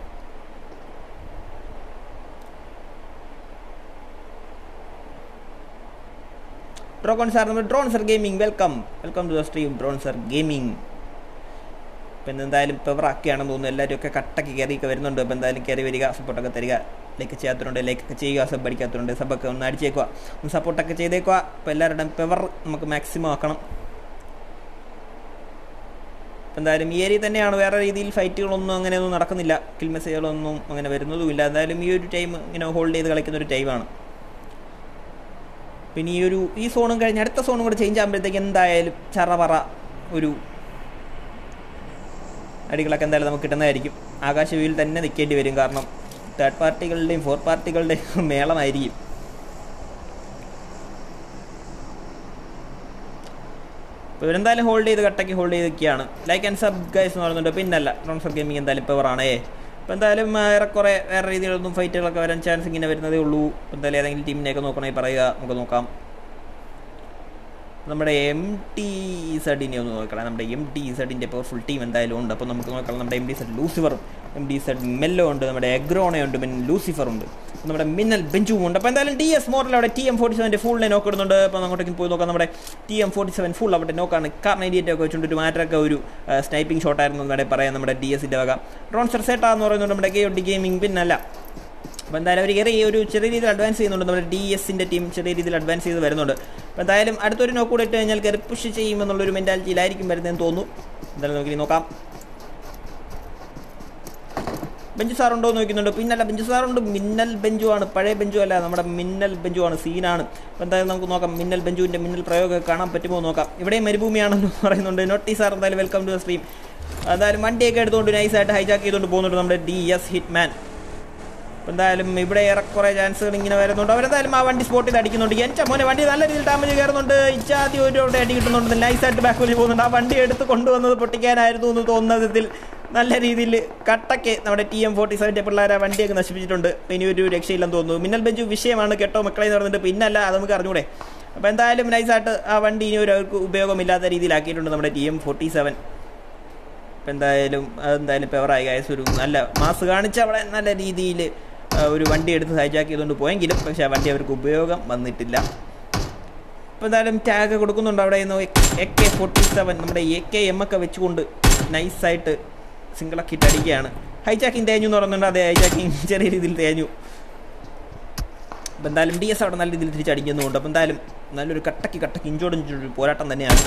Speaker 1: ഡ്രോൺ സാർ നമ്മൾ drone sir gaming welcome welcome to the stream drone sir gaming ഇപ്പം എന്തായാലും പെവറാക്കിയാണെന്ന് തോന്നുന്നു എല്ലാവരും ഒക്കെ കട്ടക്ക് കയറിയൊക്കെ വരുന്നുണ്ട് അപ്പോൾ എന്തായാലും കയറി വരിക സപ്പോർട്ടൊക്കെ തരിക ലൈക്ക് ചെയ്യാത്തതുണ്ട് ലൈക്കൊക്കെ ചെയ്യുക സബ് അടിക്കാത്തതുണ്ട് സബൊക്കെ ഒന്ന് അടിച്ചേക്കുക ഒന്ന് സപ്പോർട്ടൊക്കെ ചെയ്തേക്കുക അപ്പോൾ എല്ലാവരുടെയും പെവർ നമുക്ക് മാക്സിമം ആക്കണം അപ്പോൾ എന്തായാലും ഈ ഏരിയ തന്നെയാണ് വേറെ രീതിയിൽ ഫൈറ്റുകളൊന്നും അങ്ങനെയൊന്നും നടക്കുന്നില്ല കിൽ മെസ്സേജുകളൊന്നും അങ്ങനെ വരുന്നതുമില്ല എന്തായാലും ഈ ഒരു ടൈം ഇങ്ങനെ ഹോൾഡ് ചെയ്ത് കളിക്കുന്ന ഒരു ടൈമാണ് പിന്നെ ഈ ഒരു ഈ സോണും കഴിഞ്ഞ് അടുത്ത സോണും കൂടെ ചേഞ്ച് ആകുമ്പോഴത്തേക്ക് എന്തായാലും ചറപറ ഒരു അടികളൊക്കെ എന്തായാലും നമുക്ക് കിട്ടുന്നതായിരിക്കും ആകാശവീൽ തന്നെ നിൽക്കേണ്ടി വരും കാരണം തേർഡ് പാർട്ടികളുടെയും ഫോർത്ത് പാർട്ടികളുടെയും മേളമായിരിക്കും അപ്പോൾ ഇവരെന്തായാലും ഹോൾഡ് ചെയ്ത് കട്ടയ്ക്ക് ഹോൾഡ് ചെയ്ത് നിൽക്കുകയാണ് ലൈക്ക് ആൻഡ് സബ് ഗൈസ് എന്ന് പറയുന്നുണ്ട് പിന്നല്ല ട്രോൺസർ ഗെയിമിംഗ് എന്തായാലും പവറാണേ അപ്പോൾ എന്തായാലും ഏറെക്കുറെ വേറെ രീതിയിലൊന്നും ഫൈറ്റുകളൊക്കെ വരാൻ ചാൻസ് ഇങ്ങനെ വരുന്നതേ ഉള്ളൂ എന്തായാലും ഏതെങ്കിലും ടീമിനെയൊക്കെ നോക്കണമെങ്കിൽ പറയുക നമുക്ക് നോക്കാം നമ്മുടെ എം ടി സെഡിനെ ഒന്ന് നോക്കണം നമ്മുടെ എം ടി സെഡിൻ്റെ പവർഫുൾ ടീം എന്തായാലും ഉണ്ട് അപ്പോൾ നമുക്ക് നോക്കണം നമ്മുടെ എം ഡി സെഡ് ലൂസിഫറും എം ഡി സെഡ് മെല്ലോ ഉണ്ട് നമ്മുടെ എഗ്രോണ ഉണ്ട് പിന്നെ ലൂസിഫർ ഉണ്ട് നമ്മുടെ മിന്നൽ ബെഞ്ചും ഉണ്ട് അപ്പോൾ എന്തായാലും ഡി എസ് മോഡൽ അവിടെ ടി എം ഫോർട്ടി സെവൻ്റെ ഫുള്ളിനെ നോക്കിടുന്നുണ്ട് അപ്പോൾ അങ്ങോട്ടേക്ക് പോയി നോക്കാം നമ്മുടെ T M forty seven full അവിടെ നോക്കാണ് കാർ നൈൻറ്റി ഒക്കെ വെച്ചുകൊണ്ട് ഒരു മാറ്ററൊക്കെ ഒരു സ്നൈപ്പിംഗ് ഷോട്ടായിരുന്നു വേണമെങ്കിൽ പറയാം നമ്മുടെ ഡി എസിൻ്റെ വക ഡ്രോൺ സെർസേട്ട എന്ന് പറയുന്നത് നമ്മുടെ കെ ഡി ഗെയിമിംഗ് പിന്നല്ല അപ്പോൾ എന്തായാലും അവർ കയറി ഒരു ചെറിയ രീതിയിൽ അഡ്വാൻസ് ചെയ്യുന്നുണ്ട് നമ്മുടെ ഡി എസിൻ്റെ ടീം ചെറിയ രീതിയിൽ അഡ്വാൻസ് ചെയ്ത് വരുന്നുണ്ട് അപ്പോൾ എന്തായാലും അടുത്തൊരു നോക്ക് കൂടെ ഇട്ട് കഴിഞ്ഞാൽ കയറി പുഷ് ചെയ്യുമെന്നുള്ളൊരു മെൻറ്റാലിറ്റിയിലായിരിക്കും വരുന്നതെന്ന് തോന്നുന്നു എന്തായാലും നോക്കി നോക്കാം ബെഞ്ച് സാറുണ്ടോ എന്ന് നോക്കുന്നുണ്ട് പിന്നല്ല ബെഞ്ച് സാറുണ്ട് മിന്നൽ ബെഞ്ചുമാണ് പഴയ ബെഞ്ചും അല്ല നമ്മുടെ മിന്നൽ ബെഞ്ചുമാണ് സീനാണ് അപ്പോൾ എന്തായാലും നമുക്ക് നോക്കാം മിന്നൽ ബെഞ്ചുവിൻ്റെ മിന്നൽ പ്രയോഗം കാണാൻ പറ്റുമോ നോക്കാം ഇവിടെയും മരുഭൂമിയാണെന്ന് പറയുന്നുണ്ട് നോട്ടി സാർ എന്തായാലും വെൽക്കം ടു ദ സ്ട്രീം എന്തായാലും വണ്ടിയൊക്കെ എടുത്തുകൊണ്ട് നൈസായിട്ട് ഹൈജാക്ക് ചെയ്തുകൊണ്ട് പോകുന്നുണ്ട് നമ്മുടെ ഡി എസ് ഹിറ്റ്മാൻ അപ്പോൾ എന്തായാലും ഇവിടെ ഏറെക്കുറെ ചാൻസുകൾ ഇങ്ങനെ വരുന്നുണ്ട് അവരെന്തായാലും ആ വണ്ടി സ്പോട്ട് ചെയ്ത് അടിക്കുന്നുണ്ട് എൻ്റെ മോനെ വണ്ടി നല്ല രീതിയിൽ ഡാമേജ് കയറുന്നുണ്ട് ഇച്ചാദ്യം ഒരു അവിടെ അടി കിട്ടുന്നുണ്ട് നൈസായിട്ട് ബാക്ക് വലി പോകുന്നുണ്ട് ആ വണ്ടി എടുത്ത് കൊണ്ടുവന്നത് പൊട്ടിക്കാനായിരുന്നു എന്ന് തോന്നുന്ന വിധത്തിൽ നല്ല രീതിയിൽ കട്ടക്ക് നമ്മുടെ ടി എം ഫോർട്ടി സെവൻ്റെ പിള്ളേരെ ആ വണ്ടിയൊക്കെ നശിപ്പിച്ചിട്ടുണ്ട് ഇനി ഒരു രക്ഷയില്ലെന്ന് തോന്നുന്നു മിന്നൽ ബെഞ്ച് വിഷയമാണ് കേട്ടോ മക്കളെ എന്ന് പറഞ്ഞിട്ട് പിന്നല്ല അത് നമുക്ക് അറിഞ്ഞൂടെ അപ്പോൾ എന്തായാലും നൈസായിട്ട് ആ വണ്ടി ഇനി ഒരു അവർക്ക് ഉപയോഗമില്ലാത്ത രീതിയിലാക്കിയിട്ടുണ്ട് നമ്മുടെ ടി എം ഫോർട്ടി സെവൻ ഇപ്പം എന്തായാലും അതെന്തായാലും പെവറായി ഗൈസ് ഒരു നല്ല മാസ് കാണിച്ച് അവിടെ നല്ല രീതിയിൽ ഒരു വണ്ടി എടുത്ത് ഹൈജാക്ക് ചെയ്തുകൊണ്ട് പോയെങ്കിലും പക്ഷേ ആ വണ്ടി അവർക്ക് ഉപയോഗം വന്നിട്ടില്ല ഇപ്പോൾ എന്തായാലും ടാഗ് കൊടുക്കുന്നുണ്ട് അവിടെ നിന്ന് എ കെ ഫോർട്ടി സെവൻ നമ്മുടെ എ കെ എം ഒക്കെ വെച്ചുകൊണ്ട് നൈസായിട്ട് സിംഗിളൊക്കെ ഇട്ട് അടിക്കുകയാണ് ഹൈജാക്കിങ് തേഞ്ഞു എന്ന് പറയുന്നുണ്ട് അതെ ഹൈജാക്കിങ് ചെറിയ രീതിയിൽ തേഞ്ഞു അപ്പോൾ എന്തായാലും ഡി എസ് അവിടെ നല്ല രീതിയിൽ തിരിച്ചടിക്കുന്നുണ്ട് അപ്പോൾ എന്തായാലും നല്ലൊരു കട്ടക്ക് കട്ടക്ക് ഇഞ്ചോടിഞ്ചൊരു പോരാട്ടം തന്നെയാണ്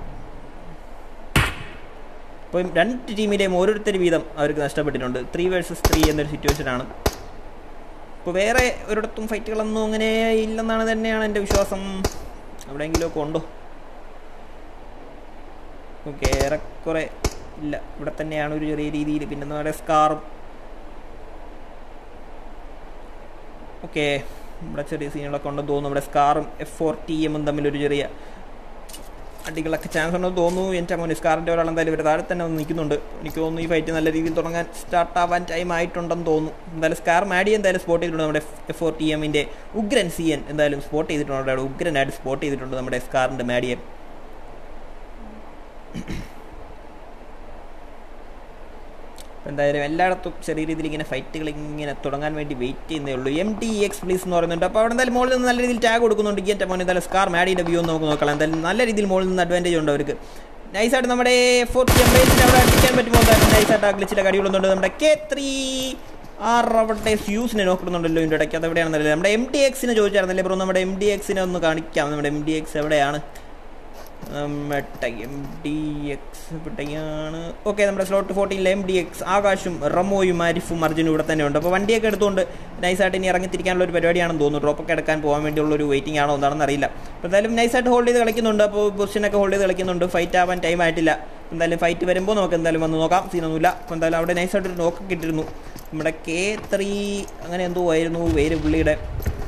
Speaker 1: അപ്പോൾ രണ്ട് ടീമിലെയും ഓരോരുത്തർ വീതം അവർക്ക് നഷ്ടപ്പെട്ടിട്ടുണ്ട് ത്രീ വേഴ്സസ് ത്രീ എന്നൊരു സിറ്റുവേഷനാണ് ഇപ്പോൾ വേറെ ഒരിടത്തും ഫൈറ്റുകളൊന്നും അങ്ങനെ ഇല്ലെന്നാണ് തന്നെയാണ് എൻ്റെ വിശ്വാസം എവിടെയെങ്കിലുമൊക്കെ ഉണ്ടോ ഓക്കെ ഏറെക്കുറെ ഇല്ല ഇവിടെ തന്നെയാണ് ഒരു ചെറിയ രീതിയിൽ പിന്നെ നമ്മുടെ സ്കാറും ഓക്കെ ഇവിടെ ചെറിയ സീനുകളൊക്കെ ഉണ്ടെന്ന് തോന്നുന്നു നമ്മുടെ സ്കാറും എഫ് ഫോർ ടി എമ്മും തമ്മിലൊരു ചെറിയ അടികളൊക്കെ ചാൻസ് ഉണ്ടെന്ന് തോന്നുന്നു എൻ്റെ മോനെ സ്കാറിൻ്റെ ഒരാൾ എന്തായാലും ഇവർ താഴെ തന്നെ ഒന്ന് നിൽക്കുന്നുണ്ട് എനിക്ക് തോന്നുന്നു ഈ ഫൈറ്റ് നല്ല രീതിയിൽ തുടങ്ങാൻ സ്റ്റാർട്ട് ആവാൻ ടൈം ആയിട്ടുണ്ടെന്ന് തോന്നുന്നു എന്തായാലും സ്കാർ മാഡി എന്തായാലും സ്പോട്ട് ചെയ്തിട്ടുണ്ട് നമ്മുടെ എഫ് ഫോർ ടി എമ്മിൻ്റെ ഉഗ്രൻ സി എൻ എന്തായാലും സ്പോട്ട് ചെയ്തിട്ടുണ്ട് അവിടെ ഉഗ്രനായിട്ട് സ്പോട്ട് ചെയ്തിട്ടുണ്ട് നമ്മുടെ സ്കാറിൻ്റെ മാഡിയെ എന്തായാലും എല്ലായിടത്തും ചെറിയ രീതിയിൽ ഇങ്ങനെ ഫൈറ്റുകൾ ഇങ്ങനെ തുടങ്ങാൻ വേണ്ടി വെയിറ്റ് ചെയ്യുന്നേ ഉള്ളൂ എം ടി എക്സ് പ്ലീസ് എന്ന് പറയുന്നുണ്ട് അപ്പോൾ അവിടെ എന്തായാലും മോളിൽ നിന്ന് നല്ല രീതിയിൽ ടാഗ് കൊടുക്കുന്നുണ്ട് ഈ എൻ്റെ മോനെ എന്തായാലും സ്കാർ മാഡിയുടെ വ്യൂ നമുക്ക് നോക്കാം എന്തായാലും നല്ല രീതിയിൽ മോളിൽ നിന്ന് അഡ്വാൻറ്റേജ് ഉണ്ട് അവർക്ക് നൈസായിട്ട് നമ്മുടെ ഫോർത്ത് എംബേസിൻ്റെ അവിടെ അടിക്കാൻ പറ്റുമോ എന്തായാലും നൈസായിട്ട് ആ ഗ്ലിച്ചിലെ കടി കൊള്ളുന്നുണ്ട് നമ്മുടെ കെ ത്രീ ആർ അവിടെ ഫ്യൂസിനെ നോക്കുന്നുണ്ടല്ലോ ഇതിൻ്റെ ഇടയ്ക്ക് അത് എവിടെയാണെന്നല്ലേ നമ്മുടെ എം ഡി എക്സിനെ ചോദിച്ചായിരുന്നല്ലേ ബ്രോ നമ്മുടെ എം ഡി എക്സിനെ ഒന്ന് കാണിക്കാം നമ്മുടെ എം ഡി എക്സ് എവിടെയാണ് എം ഡി എക്സ് എവിടെയാണ് ഓക്കെ നമ്മുടെ സ്ലോട്ട് ഫോർട്ടീനിലെ എം ഡി എക്സ് ആകാശും റമോയും ആരിഫും അർജുനും ഇവിടെ തന്നെ ഉണ്ട് അപ്പോൾ വണ്ടിയൊക്കെ എടുത്തുകൊണ്ട് നൈസായിട്ട് ഇനി ഇറങ്ങിത്തിരിക്കാനുള്ള ഒരു പരിപാടിയാണെന്ന് തോന്നുന്നു ഡ്രോപ്പൊക്കെ എടുക്കാൻ പോകാൻ വേണ്ടിയുള്ള ഒരു വെയിറ്റിംഗ് ആണോ എന്താണെന്ന് അറിയില്ല അപ്പോൾ എന്തായാലും നൈസായിട്ട് ഹോൾഡ് ചെയ്ത് കളിക്കുന്നുണ്ട് അപ്പോൾ പൊസിഷനൊക്കെ ഹോൾഡ് ചെയ്ത് കളിക്കുന്നുണ്ട് ഫൈറ്റ് ആവാൻ ടൈം ആയിട്ടില്ല എന്തായാലും ഫൈറ്റ് വരുമ്പോൾ നമുക്ക് എന്തായാലും വന്ന് നോക്കാം സീനൊന്നുമില്ല അപ്പോൾ എന്തായാലും അവിടെ നൈസായിട്ട് ഒരു നോക്കൊക്കെ ഇട്ടിരുന്നു നമ്മുടെ കെ ത്രീ അങ്ങനെ എന്തോ ആയിരുന്നു പേര് പുള്ളിയുടെ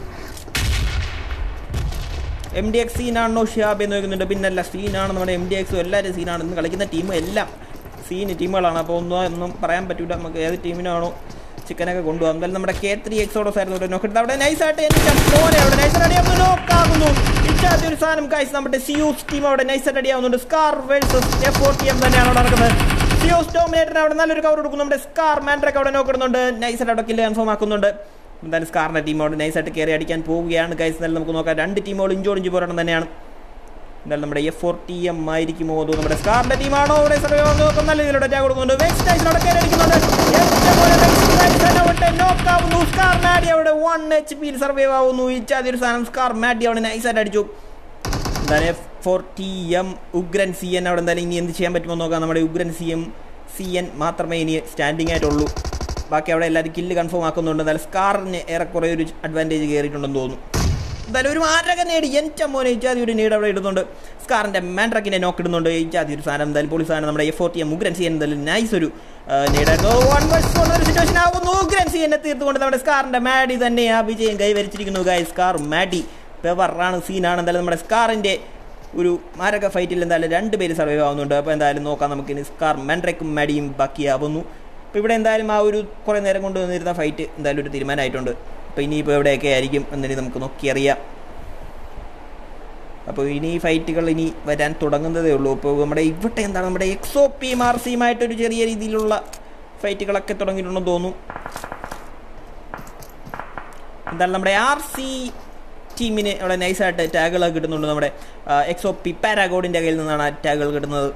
Speaker 1: എം ഡി എക്സ് സീനാണോ ഷിയാബ് എന്ന് ചോദിക്കുന്നുണ്ട് പിന്നല്ല സീനാണ് നമ്മുടെ എം ഡി എക്സും എല്ലാവരും സീനാണ് ഇന്ന് കളിക്കുന്ന ടീം എല്ലാം സീൻ ടീമുകളാണ് അപ്പോൾ ഒന്നും ഒന്നും പറയാൻ പറ്റില്ല നമുക്ക് ഏത് ടീമിനാണോ ചിക്കനൊക്കെ കൊണ്ടുപോകാം എന്തായാലും നമ്മുടെ കെ ത്രീ എക്സോഡോസ് ആയിരുന്നു ഇവിടെ നോക്കിയിട്ട് അവിടെ നൈസായിട്ട് എനിക്ക് മോനെ അവിടെ നൈസ് അടിയാവുന്നു നോക്കാകുന്നു ഇല്ലാത്ത ഒരു സാധനം കായ്സ് നമ്മുടെ സിയൂസ് ടീം അവിടെ നൈസായിട്ട് അടിയാവുന്നുണ്ട് scar versus F four T M തന്നെയാണ് അവിടെ നടക്കുന്നത് സിയോസ് ഡോമിനേറ്ററിന് അവിടെ നല്ലൊരു കവർ കൊടുക്കും നമ്മുടെ സ്കാർ മാൻഡ്രക്ക് അവിടെ നോക്കിടുന്നുണ്ട് നൈസായിട്ട് അവിടെ കില്ല് കൺഫേം ആക്കുന്നുണ്ട് എന്തായാലും സ്കാറിന്റെ ടീം അവിടെ നൈസായിട്ട് കയറി അടിക്കാൻ പോവുകയാണ് ഗൈസ് എന്തായാലും നമുക്ക് നോക്കാം രണ്ട് ടീമുകൾ ഇഞ്ചോടിഞ്ച് പോരാട്ടം തന്നെയാണ് എന്തായാലും നമ്മുടെ എഫ് ഫോർ ടി എം ആയിരിക്കുമോ അതോ നമ്മുടെ സ്കാറിന്റെ ടീമാണോ അവിടെ സർവേ നോക്കാം നല്ല രീതിയിലൂടെ അറ്റാക്ക് കൊടുക്കുന്നുണ്ട് വെക്സ് ടൈസൺ അവിടെ കയറി അടിക്കുന്നുണ്ട് ഏറ്റവും പോലെ വെക്സ് ടൈസൺ അവിടെ knock ആവുന്നു സ്കാർ മാഡി അവിടെ വൺ എച്ച് പിയിൽ സർവൈവ് ആവുന്നു ഇച്ചാതി ഒരു സാധനം സ്കാർ മാഡി അവിടെ നൈസായിട്ട് അടിച്ചു എന്തായാലും എഫ് ഫോർ ടി എം ഉഗ്രൻ സി എൻ അവിടെ എന്തായാലും ഇനി എന്ത് ചെയ്യാൻ പറ്റുമോ നോക്കാം നമ്മുടെ ഉഗ്രൻ സി എം സി എൻ മാത്രമേ ഇനി സ്റ്റാൻഡിങ് ആയിട്ടുള്ളൂ ബാക്കി അവിടെ എല്ലാവരും കില്ല് കൺഫേം ആക്കുന്നുണ്ട് എന്തായാലും സ്കാറിന് ഏറെക്കുറെ ഒരു അഡ്വാൻറ്റേജ് കയറിയിട്ടുണ്ടെന്ന് തോന്നുന്നു എന്തായാലും ഒരു മാരക നേടി എൻ്റെ മോനെ ഇച്ചാതി ഒരു നീട് അവിടെ ഇടുന്നുണ്ട് സ്കാറിൻ്റെ മാൻട്രക്കിനെ നോക്ക് ഇടുന്നുണ്ട് ഇച്ചാതി ഒരു സാധനം എന്തായാലും പൊളി സാധനം നമ്മുടെ എഫ് ഫോർ ടി എം ഉഗ്രൻ സി എൻ എന്തായാലും നൈസ് ഒരു നീടായിരുന്നു വൺ വേഴ്സ് വൺ ഒരു സിറ്റുവേഷൻ ആവുന്നു ഉഗ്രൻ സി എന്നെ തീർത്തുകൊണ്ട് നമ്മുടെ സ്കാറിൻ്റെ മാഡി തന്നെ ആ വിജയം കൈവരിച്ചിരിക്കുന്നു ഗായ് സ്കാർ മാഡി പെവറാണ് സീനാണ് എന്തായാലും നമ്മുടെ സ്കാറിൻ്റെ ഒരു മാരക ഫൈറ്റിൽ എന്തായാലും രണ്ട് പേര് സർവൈവ് ആവുന്നുണ്ട് അപ്പോൾ എന്തായാലും നോക്കാം നമുക്ക് ഇനി സ്കാർ മെൻഡ്രക്കും മടിയും ബാക്കിയാവുന്നു അപ്പോൾ ഇവിടെ എന്തായാലും ആ ഒരു കുറേ നേരം കൊണ്ട് നിന്നിരുന്ന ഫൈറ്റ് എന്തായാലും ഒരു തീരുമാനമായിട്ടുണ്ട് അപ്പോൾ ഇനിയിപ്പോൾ എവിടെയൊക്കെ ആയിരിക്കും എന്നതിന് നമുക്ക് നോക്കിയറിയാം അപ്പോൾ ഇനി ഈ ഫൈറ്റുകൾ ഇനി വരാൻ തുടങ്ങുന്നതേ ഉള്ളൂ അപ്പോൾ നമ്മുടെ ഇവിടെ എന്താണ് നമ്മുടെ എക്സോ പി മാർസിയുമായിട്ടൊരു ചെറിയ രീതിയിലുള്ള ഫൈറ്റുകളൊക്കെ തുടങ്ങിയിട്ടുണ്ടെന്ന് തോന്നുന്നു എന്തായാലും നമ്മുടെ ആർ സി ടീമിന് അവിടെ നൈസായിട്ട് ടാഗുകൾ കിട്ടുന്നുണ്ട് നമ്മുടെ എക്സോ പി പാരാഗോഡിൻ്റെ കയ്യിൽ നിന്നാണ് ആ ടാഗുകൾ കിട്ടുന്നത്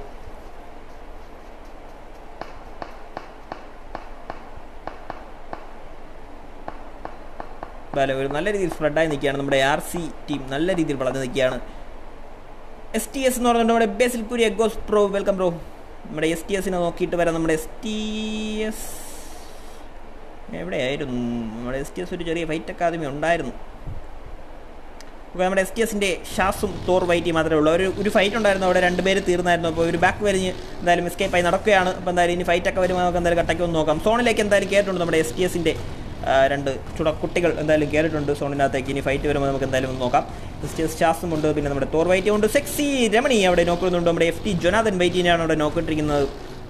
Speaker 1: എന്തായാലും ഒരു നല്ല രീതിയിൽ സ്പ്രെഡായി നിൽക്കുകയാണ് നമ്മുടെ ആർ സി ടീം നല്ല രീതിയിൽ വളർന്നു നിൽക്കുകയാണ് എസ് ടി എസ് എന്ന് പറഞ്ഞിട്ട് നമ്മുടെ ബേസിൽ പുരി എഗോസ് പ്രോ വെൽക്കം ബ്രോ നമ്മുടെ എസ് ടി എസിനെ നോക്കിയിട്ട് വരാം നമ്മുടെ എസ് ടി എസ് എവിടെയായിരുന്നു നമ്മുടെ എസ് ടി എസ് ഒരു ചെറിയ ഫൈറ്റ് അക്കാദമി ഉണ്ടായിരുന്നു അപ്പോൾ നമ്മുടെ എസ് ടി എസിൻ്റെ ഷാസും തോർ വൈറ്റി മാത്രമേ ഉള്ളൂ ഒരു ഒരു ഫൈറ്റ് ഉണ്ടായിരുന്നു അവിടെ രണ്ട് പേര് തീർന്നായിരുന്നു അപ്പോൾ ഒരു ബാക്ക് വരിഞ്ഞ് എന്തായാലും എസ്കേപ്പ് ആയി നടക്കുകയാണ് അപ്പോൾ എന്തായാലും ഇനി ഫൈറ്റ് ഒക്കെ വരുമ്പോൾ നമുക്ക് എന്തായാലും കട്ടയ്ക്ക് ഒന്ന് നോക്കാം സോണിലേക്ക് എന്തായാലും കയറിയിട്ടുണ്ട് നമ്മുടെ എസ് ടി എസിൻ്റെ രണ്ട് ചുട കുട്ടികൾ എന്തായാലും കയറിയിട്ടുണ്ട് സോണിനകത്തേക്ക് ഇനി ഫൈറ്റ് വരുമ്പോൾ നമുക്ക് എന്തായാലും ഒന്ന് നോക്കാം എസ് ടി എസ് ഷാസും ഉണ്ട് പിന്നെ നമ്മുടെ തോർ വൈറ്റി ഉണ്ട് സെക്സി രമണി അവിടെ നോക്കുന്നുണ്ട് നമ്മുടെ എഫ് ടി ജൊനാഥൻ വൈറ്റിനെയാണ് അവിടെ നോക്കിയിട്ടിരിക്കുന്നത്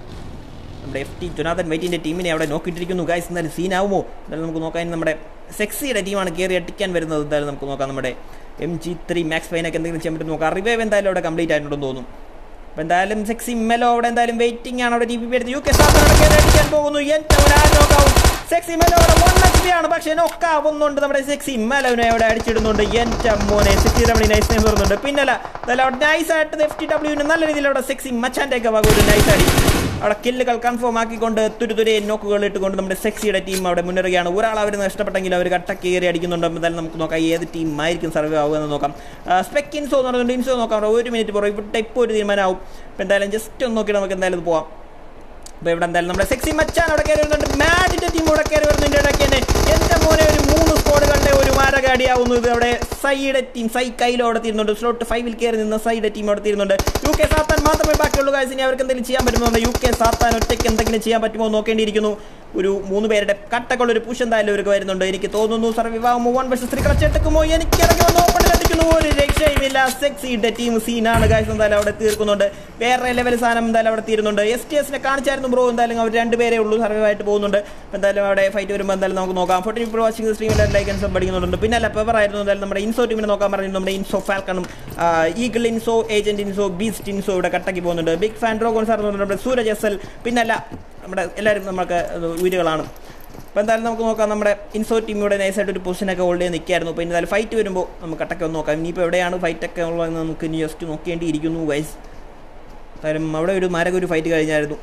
Speaker 1: നമ്മുടെ എഫ് ടി ജൊനാഥൻ വൈറ്റിൻ്റെ ടീമിനെ അവിടെ നോക്കിയിട്ടിരിക്കുന്നു ഗൈസ് എന്തായാലും സീനാവുമോ എന്തായാലും നമുക്ക് നോക്കാം ഇനി നമ്മുടെ സെക്സിയുടെ ടീമാണ് കയറി അടിക്കാൻ വരുന്നത് എന്തായാലും നമുക്ക് നോക്കാം നമ്മുടെ എം ജി ത്രീ മാക്സ് ഫൈനൊക്കെ എന്തെങ്കിലും ചെയ്യാൻ പറ്റും നോക്കാം റിവൈവ് എന്തായാലും അവിടെ കംപ്ലീറ്റ് ആയിട്ടുണ്ടെന്ന് തോന്നുന്നു അപ്പോൾ എന്തായാലും സെക്സി മെലോ അവിടെ എന്തായാലും വെയിറ്റിംഗ് ആണ് അവിടെ ടി പി എടുത്ത് യു കെ സാധാരണ കയറി അടിക്കാൻ പോകുന്നു എൻ്റെ ഒരു നോക്കാവും സെക്സി മെലോ അവിടെ വൺ എച്ച് പി ആണ് പക്ഷേ നോക്കാവുന്നുണ്ട് നമ്മുടെ സെക്സി മെലോനെ അവിടെ അടിച്ചിടുന്നുണ്ട് എൻ്റെ മോനെ സെക്സി രമണി നൈസ് നെയിം വരുന്നുണ്ട് പിന്നല്ല എന്തായാലും അവിടെ നൈസ് ആയിട്ട് എഫ് ടി ഡബ്ല്യുവിന് നല്ല രീതിയിൽ അവിടെ സെക്സി മച്ചാൻ്റെ ഒക്കെ വക ഒരു നൈസ് അടി അവിടെ കില്ലുകൾ കൺഫേം ആക്കിക്കൊണ്ട് തുരുതുരെ നോക്കുകൾ ഇട്ടുകൊണ്ട് നമ്മുടെ സെക്സിയുടെ ടീം അവിടെ മുന്നേറുകയാണ് ഒരാൾ അവർ നഷ്ടപ്പെട്ടെങ്കിൽ അവർ കട്ടക്ക് കയറി അടിക്കുന്നുണ്ട് എന്തായാലും നമുക്ക് നോക്കാം ഏത് ടീം ആയിരിക്കും സർവേ ആവുക എന്ന് നോക്കാം സ്പെക്ക് ഇൻസോ എന്ന് പറഞ്ഞിട്ടുണ്ട് ഇൻസോ നോക്കാം ഒരു മിനിറ്റ് പുറം ഇവിടെ ഇപ്പോൾ ഒരു തീരുമാനമാവും അപ്പോൾ എന്തായാലും ജസ്റ്റ് ഒന്ന് നോക്കിയിട്ട് നമുക്ക് എന്തായാലും പോവാം അപ്പോൾ ഇവിടെ എന്തായാലും നമ്മുടെ സെക്സി മച്ചാൻ അവിടെ കയറി വരുന്നുണ്ട് മാഡിന്റെ ടീം ഇവിടെ കയറി വരുന്നുണ്ട് ഇടയ്ക്ക് തന്നെ എൻ്റെ മോനെ ഒരു മൂന്ന് സ്കോഡുകളുടെ ഒരു മാരകാടിയാവുന്നു ഇത് അവിടെ സൈയുടെ ടീം സൈ കയ്യിലോ അവിടെ തീരുന്നുണ്ട് സ്ലോട്ട് ഫൈവിൽ കയറി നിന്ന് സൈയുടെ ടീം അവിടെ തീരുന്നുണ്ട് യു കെ സാത്താൻ മാത്രമേ ബാക്കിയുള്ളൂ കാര്യം ഇനി അവർക്ക് എന്തെങ്കിലും ചെയ്യാൻ പറ്റുമോ യു കെ സാത്താൻ ഒറ്റയ്ക്ക് എന്തെങ്കിലും ചെയ്യാൻ പറ്റുമോ നോക്കേണ്ടിയിരിക്കുന്നു ഒരു മൂന്ന് പേരുടെ കട്ടക്കുള്ള ഒരു പുഷ് എന്തായാലും ഇവർക്ക് വരുന്നുണ്ട് എനിക്ക് തോന്നുന്നു സർ വിവാഹമോ വൺ വർഷം സ്ത്രീ കളച്ചെടുക്കുമോ എനിക്ക് ഇറങ്ങി വന്ന് ഓപ്പണിൽ അടിക്കുന്നു ഒരു രക്ഷയുമില്ല സെക്സിയുടെ ടീം സീനാണ് കാഴ്ച എന്തായാലും അവിടെ തീർക്കുന്നുണ്ട് വേറെ ലെവൽ സാധനം എന്തായാലും അവിടെ തീരുന്നുണ്ട് എസ് ടി എസിനെ കാണിച്ചായിരുന്നു ബ്രോ എന്തായാലും അവർ രണ്ടുപേരേ ഉള്ളൂ സർവൈവ് ആയിട്ട് പോകുന്നുണ്ട് അപ്പോൾ എന്തായാലും അവിടെ ഫൈറ്റ് വരുമ്പോൾ എന്തായാലും നമുക്ക് നോക്കാം ഫോർട്ടി ഇപ്പോൾ വാച്ചിങ് സ്ട്രീമിൽ ലൈക്ക് ആൻഡ് സബ് പഠിക്കുന്നുണ്ട് പിന്നെ അല്ല പെവർ ആയിരുന്നു എന്തായാലും നമ്മുടെ ഇൻസോ ടീമിനെ നോക്കാൻ പറഞ്ഞു നമ്മുടെ ഇൻസോ ഫാൽക്കണും ഈഗിൾ ഇൻസോ ഏജന്റ് ഇൻസോ ബീസ്റ്റ് ഇൻസോ ഇവിടെ കട്ടക്കി പോകുന്നുണ്ട് ബിഗ് ഫാൻ ഡ്രോഗോൺ സാർ നമ്മുടെ സൂരജ് എസ് എൽ പിന്നല്ല നമ്മുടെ എല്ലാവരും നമുക്ക് വീടുകളാണ് അപ്പോൾ എന്തായാലും നമുക്ക് നോക്കാം നമ്മുടെ ഇൻസോ ടീമിയുടെ നൈസായിട്ട് ഒരു പൊസിഷനൊക്കെ ഹോൾഡ് ചെയ്ത് നിൽക്കായിരുന്നു അപ്പോൾ എന്തായാലും ഫൈറ്റ് വരുമ്പോൾ നമുക്ക് കട്ടൊക്കെ ഒന്ന് നോക്കാം ഇനിയിപ്പോൾ എവിടെയാണ് ഫൈറ്റൊക്കെ ഉള്ളതെന്ന് നമുക്ക് ഇനി ജസ്റ്റ് നോക്കേണ്ടിയിരിക്കുന്നു വൈസ് എന്തായാലും അവിടെ ഒരു മാരക ഒരു ഫൈറ്റ് കഴിഞ്ഞായിരുന്നു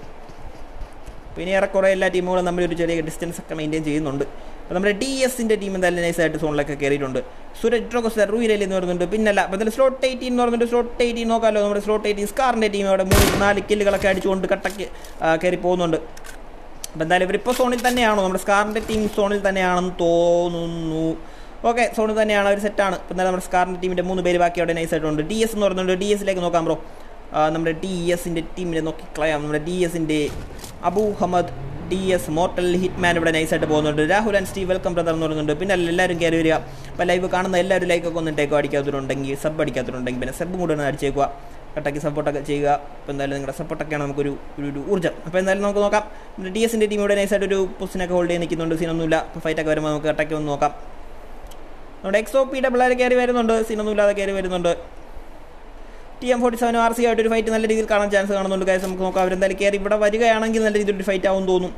Speaker 1: പിന്നെ ഏറെക്കുറെ എല്ലാ ടീമുകളും തമ്മിൽ ഒരു ചെറിയ ഡിസ്റ്റൻസ് ഒക്കെ മെയിൻറ്റെയിൻ ചെയ്യുന്നുണ്ട് അപ്പോൾ നമ്മുടെ ഡി എസിൻ്റെ ടീം എന്തായാലും നൈസായിട്ട് സോണിലൊക്കെ കയറിയിട്ടുണ്ട് സൂരജ് ട്രോക്കസ് റൂയിലയിൽ എന്ന് പറയുന്നുണ്ട് പിന്നല്ല അപ്പോൾ എന്തായാലും സ്ലോട്ട് എയ്റ്റീൻ എന്ന് പറഞ്ഞിട്ട് സ്ലോട്ട് എയ്റ്റീൻ നോക്കാമല്ലോ നമ്മുടെ സ്ലോട്ട് എയ്റ്റീൻ സ്കാറിൻ്റെ ടീം അവിടെ മൂന്ന് നാല് കില്ലുകളൊക്കെ അടിച്ചുകൊണ്ട് കട്ടക്ക് കയറി പോകുന്നുണ്ട് അപ്പോൾ എന്തായാലും ഇവരിപ്പോൾ സോണിൽ തന്നെയാണോ നമ്മുടെ സ്കാറിൻ്റെ ടീം സോണിൽ തന്നെയാണെന്ന് തോന്നുന്നു ഓക്കെ സോണിൽ തന്നെയാണ് അവർ സെറ്റാണ് ഇപ്പോൾ എന്തായാലും നമ്മുടെ സ്കാറിൻ്റെ ടീമിൻ്റെ മൂന്ന് പേര് ബാക്കി അവിടെ നൈസായിട്ടുണ്ട് ഡി എസ് എന്ന് പറയുന്നുണ്ട് ഡി എസിലേക്ക് നോക്കാം ബ്രോ നമ്മുടെ ഡി എസിൻ്റെ ടീമിനെ നോക്കിക്കളയാം നമ്മുടെ ഡി എസിൻ്റെ Abu Hamad D S mortal hitman ഇവിടെ നൈസായിട്ട് പോകുന്നുണ്ട് Rahul and Steve welcome brother എന്ന് പറയുന്നുണ്ട് പിന്നെ എല്ലാവരും കയറി വരിക അപ്പോൾ ലൈവ് കാണുന്ന എല്ലാവരും ലൈക്കൊക്കെ ഒന്ന് ടേക്കോ അടിക്കാത്തവരുണ്ടെങ്കിൽ സബ് അടിക്കാത്തവരുണ്ടെങ്കിൽ പിന്നെ സബ് കൂടെ ഒന്ന് അടിച്ചേക്കുക അറ്റാക്ക് സപ്പോർട്ടൊക്കെ ചെയ്യുക അപ്പോൾ എന്തായാലും നിങ്ങളുടെ സപ്പോർട്ടൊക്കെയാണ് നമുക്കൊരു ഒരു ഒരു ഊർജ്ജം അപ്പോൾ എന്തായാലും നമുക്ക് നോക്കാം നമ്മുടെ ഡി എസിൻ്റെ ടീം ഇവിടെ നൈസായിട്ട് ഒരു പൊസിഷനൊക്കെ ഹോൾഡ് ചെയ്ത് നിൽക്കുന്നുണ്ട് സീനൊന്നുമില്ല അപ്പോൾ ഫൈറ്റൊക്കെ വരുമ്പോൾ നമുക്ക് അറ്റാക്ക് ഒന്ന് നോക്കാം നമ്മുടെ എക്സ് ഒ പിയുടെ പിള്ളേർ കയറി വരുന്നുണ്ട് സീനൊന്നുമില്ലാതെ കയറി വരുന്നുണ്ട് T M forty seven R C ആയിട്ട് ഒരു ഫൈറ്റ് നല്ല രീതിയിൽ കാണാൻ ചാൻസ് കാണുന്നുണ്ട് കാര്യം നമുക്ക് നോക്കാം അവരെന്തായാലും കയറി ഇവിടെ വരികയാണെങ്കിൽ നല്ല രീതിയിൽ ഒരു ഫൈറ്റ് ആവും തോന്നും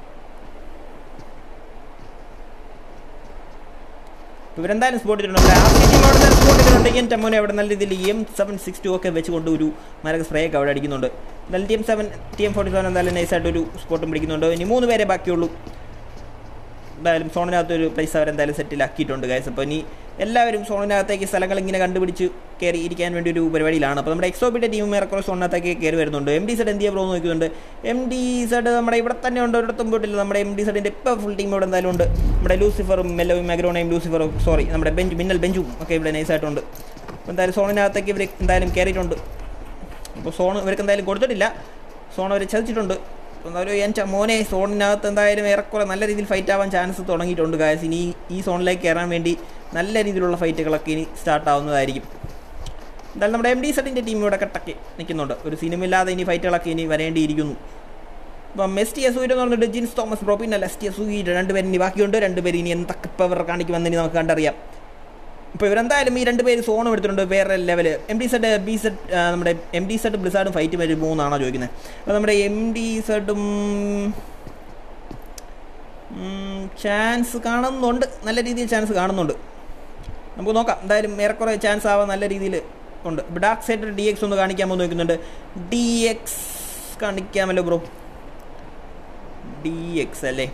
Speaker 1: ഇവരെന്തായാലും സ്പോട്ട് ചെയ്തിട്ടുണ്ട് ആർ സി ടീം അവിടെ തന്നെ സ്പോട്ട് ചെയ്തിട്ടുണ്ട് എൻ ടെമോനെ അവിടെ നല്ല രീതിയിൽ എം സെവൻ സിക്സ് ടു ഒക്കെ വെച്ചുകൊണ്ട് ഒരു മരക സ്പ്രേ ഒക്കെ അവിടെ അടിക്കുന്നുണ്ട് എന്തായാലും T M seven T M forty seven എന്തായാലും നൈസായിട്ട് ഒരു സ്പോട്ടും പിടിക്കുന്നുണ്ട് ഇനി മൂന്ന് പേരെ ബാക്കിയുള്ളൂ എന്തായാലും സോണിനകത്ത് ഒരു പ്ലേസ് അവരെന്തായാലും സെറ്റിലാക്കിയിട്ടുണ്ട് ഗൈസ് അപ്പോൾ ഇനി എല്ലാവരും സോണിനകത്തേക്ക് സ്ഥലങ്ങൾ ഇങ്ങനെ കണ്ടുപിടിച്ച് കയറി ഇരിക്കാൻ വേണ്ടി ഒരു പരിപാടിയിലാണ് അപ്പോൾ നമ്മുടെ എക്സോബിയുടെ ടീം ഏറെക്കുറെ സോണിനകത്തേക്ക് കയറി വരുന്നുണ്ട് എം ഡി സെഡ് എന്ത് ചെയ്യാൻ നോക്കുന്നുണ്ട് എം ഡി സെഡ് നമ്മുടെ ഇവിടെ തന്നെ ഉണ്ട് ഒരിടത്തും പോയിട്ടില്ല നമ്മുടെ എം ഡി സെഡിൻ്റെ ഇപ്പോൾ ഫുൾ ടീം ഇവിടെ എന്തായാലും ഉണ്ട് നമ്മുടെ ലൂസിഫറും മെല്ലോയും മാഗ്രോണയും ലൂസിഫറും സോറി നമ്മുടെ ബെഞ്ച് മിന്നൽ ബെഞ്ചും ഒക്കെ ഇവിടെ നൈസായിട്ടുണ്ട് അപ്പോൾ എന്തായാലും സോണിനകത്തേക്ക് ഇവർ എന്തായാലും കയറിയിട്ടുണ്ട് അപ്പോൾ സോൺ ഇവർക്ക് എന്തായാലും കൊടുത്തിട്ടില്ല സോൺ അവർ ചതിച്ചിട്ടുണ്ട് എന്തായാലും എൻ്റെ മോനെ സോണിനകത്ത് എന്തായാലും ഏറെക്കുറെ നല്ല രീതിയിൽ ഫൈറ്റ് ആവാൻ ചാൻസ് തുടങ്ങിയിട്ടുണ്ട് ഗായസ് ഇനി ഈ സോണിലേക്ക് കയറാൻ വേണ്ടി നല്ല രീതിയിലുള്ള ഫൈറ്റുകളൊക്കെ ഇനി സ്റ്റാർട്ട് ആവുന്നതായിരിക്കും എന്തായാലും നമ്മുടെ എം ഡി സെറ്റിൻ്റെ ടീം ഇവിടെ കട്ടക്ക് നിൽക്കുന്നുണ്ട് ഒരു സിനിമയില്ലാതെ ഇനി ഫൈറ്റുകളൊക്കെ ഇനി വരേണ്ടിയിരിക്കുന്നു അപ്പം എസ് ടി എസ് എന്ന് പറഞ്ഞിട്ട് ജിൻസ് തോമസ് ബ്രോ പിന്നെ എസ് ടി എസ് രണ്ടുപേരും ഇനി ബാക്കിയുണ്ട് രണ്ടുപേരും ഇനി എന്തൊക്കെ പവർ കാണിക്കുമെന്ന് ഇനി നമുക്ക് കണ്ടറിയാം ഇപ്പോൾ ഇവരെന്തായാലും ഈ രണ്ട് പേര് സോണും എടുത്തിട്ടുണ്ട് വേറെ level M D Z B Z നമ്മുടെ എം ഡി സെഡ് ബ്ലിസാർഡും ഫൈറ്റ് വരുമോ എന്നാണോ ചോദിക്കുന്നത് അപ്പോൾ നമ്മുടെ എം ഡി സെഡും ചാൻസ് കാണുന്നുണ്ട് നല്ല രീതിയിൽ ചാൻസ് കാണുന്നുണ്ട് നമുക്ക് നോക്കാം എന്തായാലും ഏറെക്കുറെ ചാൻസ് ആവാൻ നല്ല രീതിയിൽ ഉണ്ട് ഇപ്പോൾ ഡാർക്ക് സൈഡ് ഡി എക്സ് ഒന്ന് കാണിക്കാമോ എന്ന് നോക്കുന്നുണ്ട് ഡി എക്സ് കാണിക്കാമല്ലോ ബ്രോ ഡി എക്സ് അല്ലേ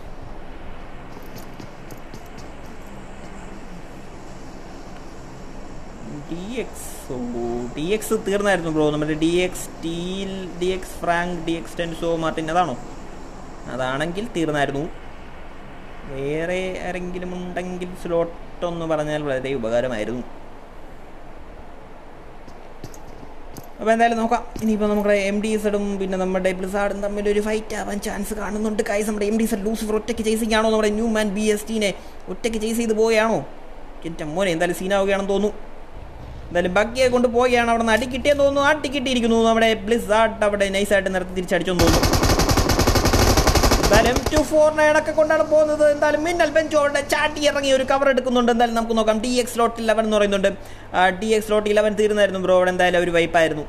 Speaker 1: ഡി എക്സ് ഓ ഡി എക്സ് തീർന്നായിരുന്നു ബ്രോ നമ്മുടെ D X steel D X Frank D X ടെൻസോ മാർട്ടിൻ അതാണോ അതാണെങ്കിൽ തീർന്നായിരുന്നു വേറെ ആരെങ്കിലും ഉണ്ടെങ്കിൽ സ്ലോട്ട് ഒന്ന് പറഞ്ഞാൽ വളരെ ഉപകാരമായിരുന്നു അപ്പോൾ എന്തായാലും നോക്കാം ഇനിയിപ്പോൾ നമ്മുടെ എം ഡി സെഡും പിന്നെ നമ്മുടെ ബ്ലിസാർഡും തമ്മിൽ ഒരു ഫൈറ്റ് ആവാൻ ചാൻസ് കാണുന്നുണ്ട് കാര്യം നമ്മുടെ എം ഡി സെഡ് ലൂസിഫർ ഒറ്റയ്ക്ക് ചേസിങ് ആണോ നമ്മുടെ ന്യൂ മാൻ ബി എസ് ടീനെ ഒറ്റയ്ക്ക് ചേസ് ചെയ്ത് പോവുകയാണോ എൻ്റെ മോനെ എന്തായാലും സീനാവുകയാണെന്ന് തോന്നുന്നു എന്തായാലും ബഗ്ഗിയെ കൊണ്ട് പോവുകയാണ് അവിടെ നിന്ന് അടി കിട്ടിയെന്ന് തോന്നുന്നു അടി കിട്ടിയിരിക്കുന്നു നമ്മുടെ ബ്ലിസാർഡ് അവിടെ നൈസായിട്ട് നിർത്തി തിരിച്ചടിച്ചെന്ന് തോന്നുന്നു എന്തായാലും ടു ഫോർ നയൻ ഒക്കെ കൊണ്ടാണ് പോകുന്നത് എന്തായാലും മിന്നൽ ബെഞ്ച് അവിടെ ചാട്ടി ഇറങ്ങി ഒരു കവർ എടുക്കുന്നുണ്ട് എന്തായാലും നമുക്ക് നോക്കാം ഡി എക്സ് ലോട്ട് ഇലവൻ എന്ന് പറയുന്നുണ്ട് ഡി എക്സ് ലോട്ട് ഇലവൻ തീർന്നായിരുന്നു ബ്രോ അവിടെ എന്തായാലും ഒരു വൈപ്പായിരുന്നു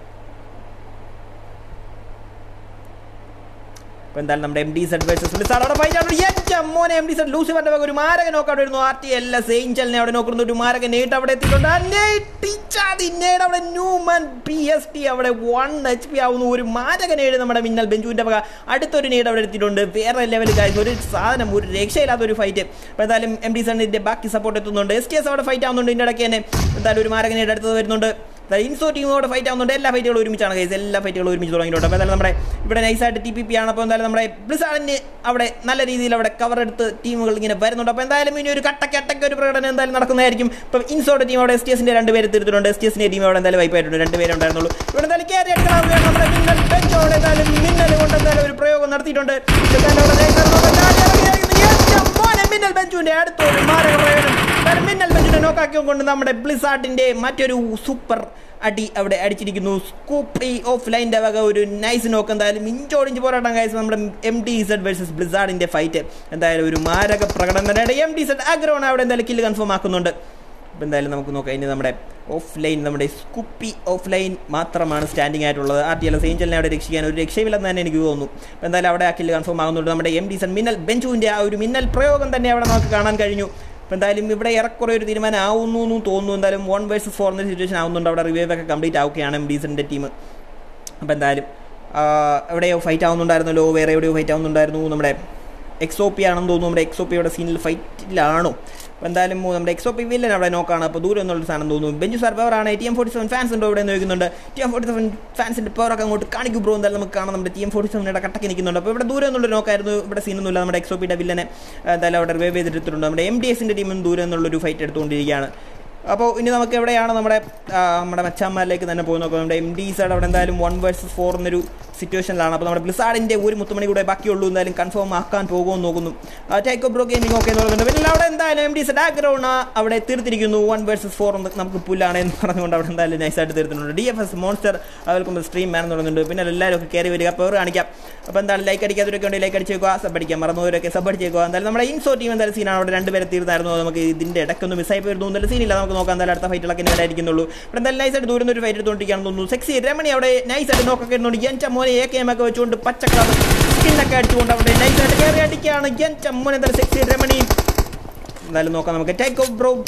Speaker 1: അപ്പോൾ എന്തായാലും നമ്മുടെ M D Z versus blizzard അവിടെ ഫൈറ്റ് ആണ് എൻ്റെ മോനെ എം ഡി സെഡ് ലൂസിഫറിന്റെ വക ഒരു മാരക നോക്ക് അവിടെ വരുന്നു ആർ ടി എൽ എസ് ഏഞ്ചലിനെ അവിടെ നോക്കുന്ന ഒരു മാരക നേട്ട് അവിടെ എത്തിയിട്ടുണ്ട് ആ നെയ്റ്റിച്ചാതി നേട് അവിടെ ന്യൂമൻ പി എസ് ടി അവിടെ വൺ എച്ച് പി ആവുന്നു ഒരു മാരക നേട് നമ്മുടെ മിന്നൽ ബെഞ്ചുവിൻ്റെ വക അടുത്തൊരു നേട് അവിടെ എത്തിയിട്ടുണ്ട് വേറെ ലെവൽ കാര്യം ഒരു സാധനം ഒരു രക്ഷയില്ലാത്ത ഒരു ഫൈറ്റ് അപ്പോൾ എന്തായാലും എം ഡി സെഡിൻ്റെ ബാക്കി സപ്പോർട്ട് എത്തുന്നുണ്ട് എസ് ടി എസ് അവിടെ ഫൈറ്റ് ആവുന്നുണ്ട് ഇതിൻ്റെ ഇടയ്ക്ക് തന്നെ എന്തായാലും ഒരു മാരക നേട് അടുത്തത് വരുന്നുണ്ട് ഇൻസോ ടീമോട് ഫൈറ്റ് ആവുന്നുണ്ട് എല്ലാ ഫൈറ്റുകളും ഒരുമിച്ചാണ് കൈസ് എല്ലാ ഫൈറ്റുകളും ഒരുമിച്ച് തുടങ്ങിയിട്ടുണ്ട് അപ്പോൾ എന്തായാലും നമ്മുടെ ഇവിടെ നൈസായിട്ട് ടി പി പി ആണ് അപ്പോൾ എന്തായാലും നമ്മുടെ ബ്ലിസാഡിന് അവിടെ നല്ല രീതിയിൽ അവിടെ കവർ എടുത്ത് ടീമുകൾ ഇങ്ങനെ വരുന്നുണ്ട് അപ്പോൾ എന്തായാലും ഇനി ഒരു കട്ടക്ക് അട്ടക്ക് ഒരു പ്രകടനം എന്തായാലും നടക്കുന്നതായിരിക്കും ഇപ്പോൾ ഇൻസോയുടെ ടീം അവിടെ എസ് ടി എസിൻ്റെ രണ്ട് പേര് തീർത്തിട്ടുണ്ട് എസ് ടി എസിൻ്റെ ടീം അവിടെ എന്തായാലും വൈപ്പായിട്ടുണ്ട് രണ്ട് പേരെ ഉണ്ടായിരുന്നുള്ളൂ ഇവിടെ എന്തായാലും കയറി എടുക്കണം നമ്മുടെ മിന്നൽ ബെഞ്ച് അവിടെ എന്തായാലും മിന്നൽ കൊണ്ട് എന്തായാലും ഒരു പ്രയോഗം നടത്തിയിട്ടുണ്ട് എന്തായാലും അവിടെ നൈസായിട്ട് നോക്കാം. ചാടി ഇറങ്ങി ഇറങ്ങി ഏറ്റവും മോനെ മിന്നൽ ബെഞ്ചുവിൻ്റെ അടുത്തൊരു മാരക പ്രകടനം എന്തായാലും മിന്നൽ ബെഞ്ചിനെ നോക്കാക്കിയും കൊണ്ട് നമ്മുടെ ബ്ലിസാർഡിൻ്റെ മറ്റൊരു സൂപ്പർ അടി അവിടെ അടിച്ചിരിക്കുന്നു സ്കൂപ്പ് ഓഫ് ലൈൻ്റെ വക ഒരു നൈസ് നോക്ക് എന്തായാലും ഇഞ്ചോടിഞ്ച് പോരാട്ടം കഴിച്ച് നമ്മുടെ എം ഡി സെഡ് വേഴ്സസ് ബ്ലിസാർഡിൻ്റെ ഫൈറ്റ് എന്തായാലും ഒരു മാരക പ്രകടനം തന്നെയാണ് എം ഡി സെഡ് ആഗ്രഹമാണ് അവിടെ എന്തായാലും കില്ല് കൺഫേം ആക്കുന്നുണ്ട് അപ്പോൾ എന്തായാലും നമുക്ക് നോക്കാം ഇനി നമ്മുടെ ഓഫ് ലൈൻ നമ്മുടെ സ്കുപ്പി ഓഫ് ലൈൻ മാത്രമാണ് സ്റ്റാൻഡിംഗ് ആയിട്ടുള്ളത് ആർ ടി എൽ ഏഞ്ചലിനെ അവിടെ രക്ഷിക്കാൻ ഒരു രക്ഷയില്ലെന്ന് തന്നെ എനിക്ക് തോന്നുന്നു അപ്പോൾ എന്തായാലും അവിടെ ആ കില്ല് കൺഫേം ആകുന്നുണ്ട് നമ്മുടെ എം ഡി സെഡ് മിന്നൽ ബെഞ്ചുവിൻ്റെ ആ ഒരു മിന്നൽ പ്രയോഗം തന്നെ അവിടെ നമുക്ക് കാണാൻ കഴിഞ്ഞു അപ്പോൾ എന്തായാലും ഇവിടെ ഏറെക്കുറെ ഒരു തീരുമാനം ആവുന്നു എന്ന് തോന്നുന്നു എന്തായാലും വൺ വേഴ്സസ് ഫോർ എന്ന സിറ്റുവേഷൻ ആവുന്നുണ്ട് അവിടെ റിവൈവ് ഒക്കെ കംപ്ലീറ്റ് ആവുകയാണ് എം ഡീസൻ്റെ ടീം അപ്പോൾ എന്തായാലും ആ, എവിടെയോ ഫൈറ്റ് ആവുന്നുണ്ടായിരുന്നല്ലോ വേറെ എവിടെയോ ഫൈറ്റ് ആവുന്നുണ്ടായിരുന്നു നമ്മുടെ എക്സ് ഒ പി ആണെന്ന് തോന്നുന്നു നമ്മുടെ എക്സ് ഒ പിയുടെ സീനിൽ ഫൈറ്റിലാണോ അപ്പോൾ എന്തായാലും നമ്മുടെ എക്സ് ഒ പി വില്ലൻ അവിടെ നോക്കാണ് അപ്പോൾ ദൂരം എന്നുള്ള സാധനം തോന്നുന്നു ബെഞ്ചു സാർ പവറാണ് T M forty seven fans ഉണ്ടോ ഇവിടെ എന്ന് ചോദിക്കുന്നുണ്ട് ടി എം ഫോർട്ടി സെവൻ ഫാൻസിൻ്റെ പവറൊക്കെ അങ്ങോട്ട് കാണിക്കും ബ്രോ എന്തായാലും നമുക്ക് കാണാം നമ്മുടെ ടി എം ഫോർട്ടി സെവനിയുടെ കട്ടക്ക് നിൽക്കുന്നുണ്ട് അപ്പോൾ ഇവിടെ ദൂരം എന്നുള്ള നോക്കായിരുന്നു ഇവിടെ സീനൊന്നുമില്ല നമ്മുടെ എക്സ് ഒ പിയുടെ വില്ലനെ എന്തായാലും അവിടെ റിവൈവ് ചെയ്തിട്ടുണ്ട് നമ്മുടെ എം ഡി എസിൻ്റെ ടീമും ദൂരം എന്നുള്ളൊരു ഫൈറ്റ് എടുത്തുകൊണ്ടിരിക്കുകയാണ് അപ്പോൾ ഇനി നമുക്ക് എവിടെയാണ് നമ്മുടെ ആ, നമ്മുടെ മച്ചാന്മാരിലേക്ക് തന്നെ പോയി നോക്കാം നമ്മുടെ എം ഡി സൈഡ് അവിടെ എന്തായാലും വൺ വേഴ്സസ് ഫോർ എന്നൊരു സിറ്റുവേഷനിലാണ് അപ്പോൾ നമ്മുടെ ബ്ലിസാഡിൻ്റെ ഒരു മുത്തുമണി കൂടെ ബാക്കിയുള്ളൂ എന്തായാലും കൺഫേം ആക്കാൻ പോകുമെന്ന് നോക്കുന്നു ടൈക്കോ ബ്രോ ഗെയിമിംഗ് ഒക്കെ എന്ന് പറയുന്നുണ്ട് പിന്നെ അവിടെ എന്തായാലും എം ഡി സൈഡ് ആഗ്രൗണ്ട് അവിടെ തീർത്തിരിക്കുന്നു വൺ വേഴ്സസ് ഫോർ നമുക്ക് പുല്ലാണ് എന്ന് പറഞ്ഞുകൊണ്ട് അവിടെ എന്തായാലും നൈസായിട്ട് തീർത്തിട്ടുണ്ട് D F S monster welcome stream man എന്ന് പറയുന്നുണ്ട് പിന്നെ എല്ലാവരും ഒക്കെ കയറി വരിക പേർ കാണിക്കാം അപ്പോൾ എന്താണ് ലൈക്ക് അടിക്കാത്തവരൊക്കെ ഉണ്ടെങ്കിൽ ലൈക്ക് അടിച്ചേക്കുക സബ് അടിക്കാം മറന്നവരൊക്കെ സബ് അടിച്ചേക്കുക എന്തായാലും നമ്മുടെ ഇൻസോ ടീം എന്തായാലും സീനാണ് അവിടെ രണ്ടുപേരെ തീർന്നായിരുന്നു അത് നമുക്ക് ഇതിൻ്റെ ഇടയ്ക്കൊന്ന് മിസ്സായി പോയിരുന്നു എന്തായാലും സീനില്ല നമുക്ക് നോക്കാം എന്തായാലും അടുത്ത ഫൈറ്റുകളൊക്കെ ഇനി വരായിരിക്കുന്നുള്ളൂ ഇവിടെ എന്തായാലും നൈസായിട്ട് ദൂരം നിന്ന് ഒരു ഫൈറ്റ് എടുത്തുകൊണ്ടിരിക്കുകയാണെന്ന് തോന്നുന്നു സെക്സി രമണി അവിടെ നൈസായിട്ട് നോക്കൊക്കെ ഇരുന്നുകൊണ്ട് എൻ ചമ്മോനെ എ കെ എം ഒക്കെ വെച്ചുകൊണ്ട് പച്ചക്കളർ സ്കിന്നൊക്കെ അടിച്ചുകൊണ്ട് അവിടെ നൈസായിട്ട് കയറി അടിക്കുകയാണ് എൻ ചമ്മോനെ എന്തായാലും സെക്സി രമണി എന്തായാലും നോക്കാം നമുക്ക് ടേക്ക് ഓഫ് ബ്രോ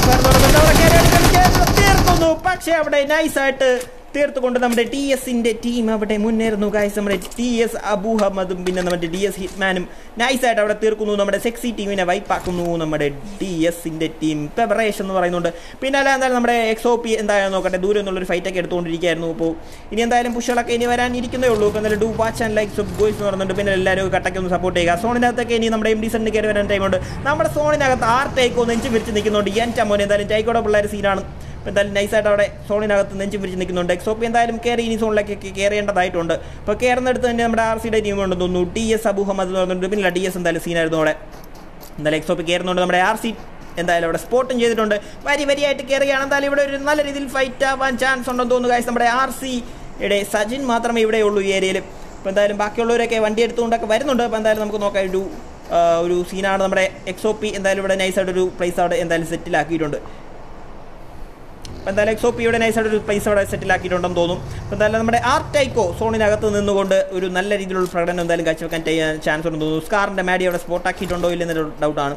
Speaker 1: തീർക്കുന്നു പക്ഷേ അവിടെ നൈസായിട്ട് തീർത്തുകൊണ്ട് നമ്മുടെ ടി എസിന്റെ ടീം അവിടെ മുന്നേറുന്നു ഗായ്സ് നമ്മുടെ ടി എസ് അബൂഹമ്മദും പിന്നെ നമ്മുടെ ഡി എസ് ഹിറ്റ്മാനും നൈസായിട്ട് അവിടെ തീർക്കുന്നു നമ്മുടെ സെക്സി ടീമിനെ വൈപ്പാക്കുന്നു നമ്മുടെ ഡി എസിന്റെ ടീം പെബറേഷൻ എന്ന് പറയുന്നുണ്ട് പിന്നെ അല്ല എന്തായാലും നമ്മുടെ എക്സ് ഒ പി എന്തായാലും നോക്കട്ടെ ദൂരം എന്നുള്ളൊരു ഫൈറ്റൊക്കെ എടുത്തുകൊണ്ടിരിക്കുകയായിരുന്നു അപ്പോൾ ഇനി എന്തായാലും പുഷുകളൊക്കെ ഇനി വരാൻ ഇരിക്കുന്നേ ഉള്ളൂ ഇപ്പോൾ എന്തായാലും do watch and like sub guys എന്ന് പറയുന്നുണ്ട് പിന്നെ എല്ലാവരും കട്ടയ്ക്ക് ഒന്ന് സപ്പോർട്ട് ചെയ്യുക സോണിനകത്തൊക്കെ ഇനി നമ്മുടെ എം ഡി സെന്റിന് കയറി വരാൻ ടൈമുണ്ട് നമ്മുടെ സോണിനകത്ത് ആർ ടൈക്കോ നെഞ്ചും വിരിച്ച് നിൽക്കുന്നുണ്ട് എൻ ചമ്മോൻ എന്തായാലും ടൈക്കോടെ പിള്ളേർ സീനാണ് അപ്പോൾ എന്തായാലും നൈസായിട്ട് അവിടെ സോണിനകത്ത് നെഞ്ചും വിരിച്ച് നിൽക്കുന്നുണ്ട് എക്സോപ്പി എന്തായാലും കയറി ഇനി സോണിലേക്കൊക്കെ കയറേണ്ടതായിട്ടുണ്ട് അപ്പോൾ കയറുന്നിടത്ത് തന്നെ നമ്മുടെ ആർ സിയുടെ ടീം ഉണ്ടെന്ന് തോന്നുന്നു ടി എസ് അബൂഹമ്മദ് എന്ന് പറഞ്ഞിട്ടുണ്ട് പിന്നെ ഡി എസ് എന്തായാലും സീനായിരുന്നു അവിടെ എന്തായാലും എക്സോപ്പി കയറുന്നുണ്ട് നമ്മുടെ ആർ സി എന്തായാലും അവിടെ സ്പോട്ടും ചെയ്തിട്ടുണ്ട് വരി വരിയായിട്ട് കയറുകയാണ് എന്തായാലും ഇവിടെ ഒരു നല്ല രീതിയിൽ ഫൈറ്റ് ആവാൻ ചാൻസ് ഉണ്ടെന്ന് തോന്നുന്നു കാര്യം നമ്മുടെ ആർ സിയുടെ സജിൻ മാത്രമേ ഇവിടെ ഉള്ളൂ ഈ ഏരിയയിൽ അപ്പോൾ എന്തായാലും ബാക്കിയുള്ളവരൊക്കെ വണ്ടി എടുത്തുകൊണ്ടൊക്കെ വരുന്നുണ്ട് അപ്പോൾ എന്തായാലും നമുക്ക് നോക്കാം ഒരു ആ, ഒരു സീനാണ് നമ്മുടെ എക്സ് ഒ പി എന്തായാലും ഇവിടെ നൈസായിട്ടൊരു പ്ലേസ് അവിടെ എന്തായാലും സെറ്റിലാക്കിയിട്ടുണ്ട് അപ്പോൾ എന്തായാലും എക്സ് ഒ പിയുടെ നൈസായിട്ട് ഒരു പ്ലേസ് അവിടെ സെറ്റിൽ ആക്കിയിട്ടുണ്ടെന്ന് തോന്നും അപ്പോൾ എന്തായാലും നമ്മുടെ ആർട്ടൈക്കോ സോണിനകത്ത് നിന്നുകൊണ്ട് ഒരു നല്ല രീതിയിലുള്ള പ്രകടനം എന്തായാലും കാഴ്ചവെക്കാൻ ചെയ്യാൻ ചാൻസ് ഉണ്ടെന്ന് തോന്നുന്നു സ്കാറിൻ്റെ മാഡി അവിടെ സ്പോട്ട് ആക്കിയിട്ടുണ്ടോ ഇല്ലെന്നൊരു ഡൗട്ടാണ്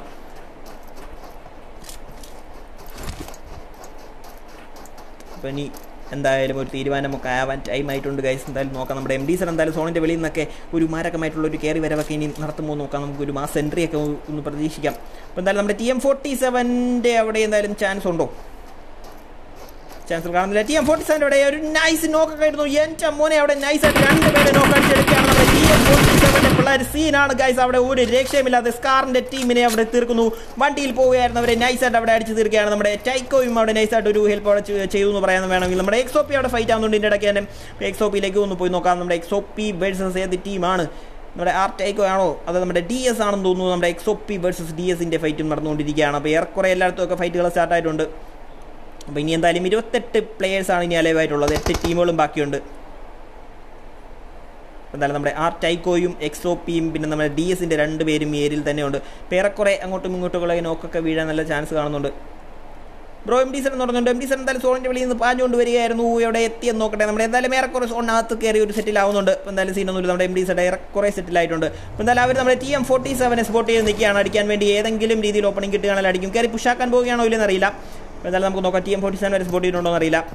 Speaker 1: അപ്പോൾ ഇനി എന്തായാലും ഒരു തീരുമാനമൊക്കെ ആവാൻ ടൈം ആയിട്ടുണ്ട് ഗൈസ് എന്തായാലും നോക്കാം നമ്മുടെ എം ഡി സർ എന്തായാലും സോണിൻ്റെ വെളിയിൽ നിന്നൊക്കെ ഒരു മാരകമായിട്ടുള്ള ഒരു കയറി വരവൊക്കെ ഇനി നടത്തുമ്പോൾ നോക്കാം നമുക്ക് ഒരു മാസം എൻട്രി ഒക്കെ ഒന്ന് പ്രതീക്ഷിക്കാം അപ്പോൾ എന്തായാലും നമ്മുടെ ടി എം ഫോർട്ടി സെവൻ്റെ അവിടെ എന്തായാലും ചാൻസ് ഉണ്ടോ ചാൻസ് കാണുന്നില്ല ടി എം ഫോർട്ടി സെവൻ്റെ അവിടെ ഒരു നൈസ് നോക്കൊക്കെ ആയിരുന്നു എൻ്റെ മോനെ അവിടെ നൈസായിട്ട് രണ്ട് പേരെ നോക്ക് അടിച്ചെടുക്കുകയാണ് നമ്മുടെ ടി എം ഫോർട്ടി സെവൻ്റെ പിള്ളേർ സീനാണ് ഗൈസ് അവിടെ ഒരു രക്ഷയുമില്ലാതെ സ്കാറിൻ്റെ ടീമിനെ അവിടെ തീർക്കുന്നു വണ്ടിയിൽ പോവുകയായിരുന്നു അവരെ നൈസായിട്ട് അവിടെ അടിച്ച് തീർക്കുകയാണ് നമ്മുടെ ടൈക്കോയും അവിടെ നൈസായിട്ട് ഒരു ഹെൽപ്പ് അവിടെ ചെ- ചെയ്തു എന്ന് പറയാൻ വേണമെങ്കിൽ നമ്മുടെ എക്സ് ഒ പി അവിടെ ഫൈറ്റ് ആവുന്നുണ്ട് ഇതിൻ്റെ ഇടയ്ക്ക് തന്നെ എക്സ് ഒ പിയിലേക്ക് ഒന്ന് പോയി നോക്കാം നമ്മുടെ എക്സ് ഒ പി വേഴ്സസ് ഏത് ടീമാണ് നമ്മുടെ ആർ ടൈക്കോ ആണോ അത് നമ്മുടെ ഡി എസ് ആണെന്ന് തോന്നുന്നു നമ്മുടെ X O P versus D എസിൻ്റെ ഫൈറ്റും നടന്നുകൊണ്ടിരിക്കുകയാണ് അപ്പോൾ ഏറെക്കുറെ എല്ലായിടത്തും ഒക്കെ ഫൈറ്റുകൾ സ്റ്റാർട്ട് ആയിട്ടുണ്ട് അപ്പോൾ ഇനി എന്തായാലും ഇരുപത്തെട്ട് പ്ലേയേഴ്സാണ് ഇനി അലൈവായിട്ടുള്ളത് എട്ട് ടീമുകളും ബാക്കിയുണ്ട് എന്തായാലും നമ്മുടെ ആർ ടൈക്കോയും എക്സ് ഒ പിയും പിന്നെ നമ്മുടെ ഡി എസിൻ്റെ രണ്ട് പേരും ഈ ഏരിയയിൽ തന്നെയുണ്ട് അപ്പോൾ ഏറെക്കുറെ അങ്ങോട്ടും ഇങ്ങോട്ടും നോക്കൊക്കെ വീഴാൻ നല്ല ചാൻസ് കാണുന്നുണ്ട് ബ്രോ എം ഡി സെൻ എന്ന് പറഞ്ഞുകൊണ്ട് എം ഡി സെൻ എന്തായാലും സോണിൻ്റെ വെളിയിൽ നിന്ന് പാഞ്ഞുകൊണ്ട് വരികയായിരുന്നു എവിടെ എത്തിയെന്ന് നോക്കട്ടെ നമ്മുടെ എന്തായാലും ഏറെക്കുറെ സോണിനകത്ത് കയറി ഒരു സെറ്റിൽ ആവുന്നുണ്ട് അപ്പോൾ എന്തായാലും സീനൊന്നുമില്ല നമ്മുടെ എം ഡി സെൻ ഏറെക്കുറെ സെറ്റിൽ ആയിട്ടുണ്ട് അപ്പോൾ എന്തായാലും അവർ നമ്മുടെ ടി എം ഫോർട്ടി സെവനെ സ്പോട്ട് ചെയ്ത് നിൽക്കുകയാണ് അടിക്കാൻ വേണ്ടി ഏതെങ്കിലും രീതിയിൽ ഓപ്പണിംഗ് കിട്ടുകയാണെങ്കിൽ അടിക്കും കയറി പുഷാക്കാൻ പോവുകയാണോ ഇല്ലെന്ന് അറിയില്ല അപ്പോൾ എന്തായാലും നമുക്ക് നോക്കാം ടി എം ഫോർട്ടി സെവൻ വരെ സ്പോട്ട് ചെയ്തിട്ടുണ്ടോ എന്ന് അറിയില്ല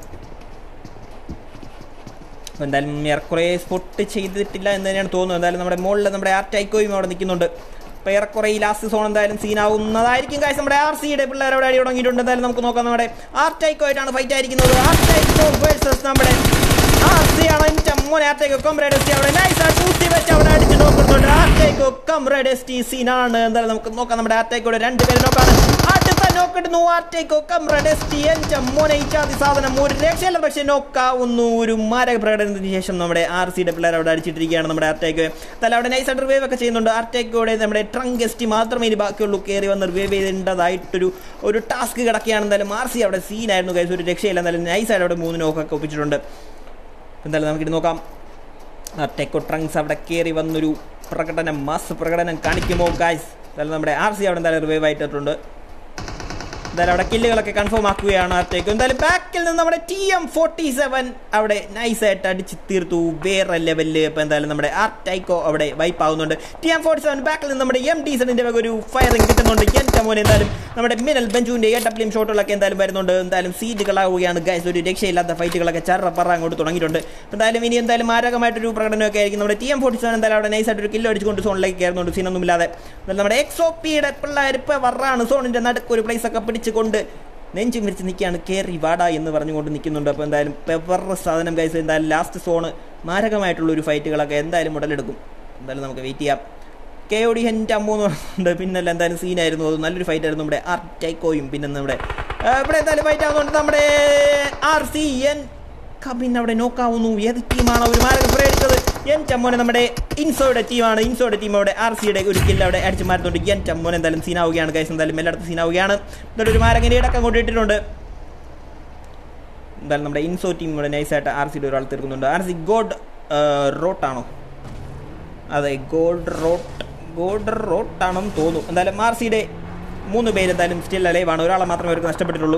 Speaker 1: അപ്പോൾ എന്തായാലും ഏറെക്കുറെ സ്പോട്ട് ചെയ്തിട്ടില്ല എന്ന് തന്നെയാണ് തോന്നുന്നത് എന്തായാലും നമ്മുടെ മുകളിൽ നമ്മുടെ ആർ ടൈക്കോയും അവിടെ നിൽക്കുന്നുണ്ട് അപ്പോൾ ഏറെക്കുറെ ഈ ലാസ്റ്റ് സോൺ എന്തായാലും സീനാവുന്നതായിരിക്കും കാശ് നമ്മുടെ ആർ സിയുടെ പിള്ളേർ അവിടെ അടി തുടങ്ങിയിട്ടുണ്ട് എന്തായാലും നമുക്ക് നോക്കാം നമ്മുടെ ആർ ടൈക്കോ ആയിട്ടാണ് ഫൈറ്റ് ആയിരിക്കുന്നത് ആർ ടൈക്കോ വേഴ്സസ് നമ്മുടെ ആർ സി ആണ് എൻ്റെ മോനെ R Tycho comrade S T അവിടെ നൈസായിട്ട് ഊത്തി വെച്ച് അവിടെ അടിച്ച് നോക്കുന്നുണ്ട് R Tycho comrade S T സീനാണ് എന്തായാലും നമുക്ക് നോക്കാം നമ്മുടെ ആർ ടൈക്കോയുടെ രണ്ട് പേര് നോക്കാണ് അടുത്ത നോക്കിടുന്നു R Tycho comrade S T എൻ്റെ മോനെ ഈ ജാതി സാധനം ഒരു രക്ഷയില്ല പക്ഷേ നോക്കാവുന്നു ഒരു മാരക പ്രകടനത്തിന് ശേഷം നമ്മുടെ ആർ സിയുടെ പിള്ളേർ അവിടെ അടിച്ചിട്ടിരിക്കുകയാണ് നമ്മുടെ ആർട്ടേക്ക് തല അവിടെ നൈസ് റിവൈവ് ഒക്കെ ചെയ്യുന്നുണ്ട് ആർട്ടേക്കോടെ നമ്മുടെ ട്രങ്ക് എസ് ടി മാത്രമേ ഇനി ബാക്കിയുള്ളൂ കയറി വന്ന് റിവൈവ് ചെയ്തേണ്ടതായിട്ടൊരു ഒരു ടാസ്ക് കിടക്കുകയാണ് എന്തായാലും ആർ സി അവിടെ സീനായിരുന്നു കൈസ് ഒരു രക്ഷയില്ല എന്തായാലും നൈസായിട്ട് അവിടെ മൂന്ന് നോക്കൊക്കെ ഒപ്പിച്ചിട്ടുണ്ട് എന്തായാലും നമുക്കിത് നോക്കാം ആർട്ടേക്കോ ട്രങ്ക്സ് അവിടെ കയറി വന്നൊരു പ്രകടനം മാസ് പ്രകടനം കാണിക്കുമോ ഗായ്സ് എന്തായാലും നമ്മുടെ ആർ സി അവിടെ എന്തായാലും റിവൈവ് ആയിട്ടിട്ടുണ്ട് എന്തായാലും അവിടെ കില്ലുകളൊക്കെ കൺഫേം ആക്കുകയാണ് ആർട്ടേക്ക് എന്തായാലും ബാക്കിൽ നിന്ന് നമ്മുടെ ടി എം ഫോർട്ടി സെവൻ അവിടെ നൈസായിട്ട് അടിച്ച് തീർത്തു വേറെ ലെവലില് ഇപ്പം എന്തായാലും നമ്മുടെ ആർട്ടൈക്കോ അവിടെ വൈപ്പ് ആവുന്നുണ്ട് ടി എം ഫോർട്ടി സെവൻ ബാക്കിൽ നിന്ന് നമ്മുടെ എം ഡി സെവൻ്റെ ഒരു ഫയറിംഗ് കിട്ടുന്നുണ്ട് എൻ്റെ മോനെ എന്തായാലും നമ്മുടെ മിനൽ ബെഞ്ചുവിൻ്റെ എ ഡബ്ല്യൂ ഷോട്ടുകളൊക്കെ എന്തായാലും വരുന്നുണ്ട് എന്തായാലും സീറ്റുകളാവുകയാണ് ഗൈസ് ഒരു രക്ഷയില്ലാത്ത ഫൈറ്റുകളൊക്കെ ചറ പറ അങ്ങോട്ട് തുടങ്ങിയിട്ടുണ്ട് അപ്പോൾ എന്തായാലും ഇനി എന്തായാലും മാരകമായിട്ടൊരു പ്രകടനമൊക്കെ ആയിരിക്കും നമ്മുടെ ടി എം ഫോർട്ടി സെവൻ എന്തായാലും അവിടെ നൈസായിട്ട് ഒരു കില്ല് അടിച്ചുകൊണ്ട് സോണിലേക്ക് കയറുന്നുണ്ട് സീനൊന്നുമില്ലാതെ എന്നാലും നമ്മുടെ എക്സ് ഒ പിയുടെ പിള്ളേർ ഇപ്പോൾ വറാണ് സോണിൻ്റെ നടുക്ക് ഒരു പ്ലേസ് ഒക്കെ പിടിച്ചുകൊണ്ട് നെഞ്ചും വിരിച്ച് നിൽക്കുകയാണ് കയറി വാടാ എന്ന് പറഞ്ഞുകൊണ്ട് നിൽക്കുന്നുണ്ട് അപ്പോൾ എന്തായാലും പെവർ സാധനം കൈസ് എന്തായാലും ലാസ്റ്റ് സോണ് മാരകമായിട്ടുള്ള ഒരു ഫൈറ്റുകളൊക്കെ എന്തായാലും ഉടലെടുക്കും എന്തായാലും നമുക്ക് വെയിറ്റ് ചെയ്യാം കെ ഒ ഡി എൻ്റെ അമ്മ എന്ന് പറയുന്നുണ്ട് പിന്നല്ല എന്തായാലും സീനായിരുന്നു അത് നല്ലൊരു ഫൈറ്റ് ആയിരുന്നു നമ്മുടെ ആർട്ടൈക്കോയും പിന്നെ നമ്മുടെ ആ, ഇവിടെ എന്തായാലും ഫൈറ്റ് ആവുന്നുണ്ട് നമ്മുടെ ആർ സി എൻ കബിൻ അവിടെ നോക്കാവുന്നു ഏത് ടീമാണ് ഒരു മാരക സ്പ്രേ എടുത്തത് എൻ ചമ്മോനെ നമ്മുടെ ഇൻസോയുടെ ടീമാണ് ഇൻസോയുടെ ടീം അവിടെ ആർ സിയുടെ ഒരു കില്ല് അവിടെ അടിച്ചു മാറ്റുന്നുണ്ട് എൻ ചമ്മോൻ എന്തായാലും സീനാവുകയാണ് കൈസ് എന്തായാലും എല്ലായിടത്തും സീനാവുകയാണ് എന്നിട്ട് ഒരു മാരകൻ്റെ ഇടക്കം കൊണ്ട് ഇട്ടിട്ടുണ്ട് എന്തായാലും നമ്മുടെ ഇൻസോ ടീം ഇവിടെ നൈസായിട്ട് ആർ സിയുടെ ഒരാൾ തീർക്കുന്നുണ്ട് ആർ സി ഗോഡ് റോട്ടാണോ അതെ ഗോൾഡ് റോട്ട് ഗോൾഡ് റോട്ടാണെന്ന് തോന്നുന്നു എന്തായാലും ആർ സിയുടെ മൂന്ന് പേര് എന്തായാലും സ്റ്റിൽ അലൈവാണ് ഒരാളെ മാത്രമേ അവർക്ക് നഷ്ടപ്പെട്ടിട്ടുള്ളൂ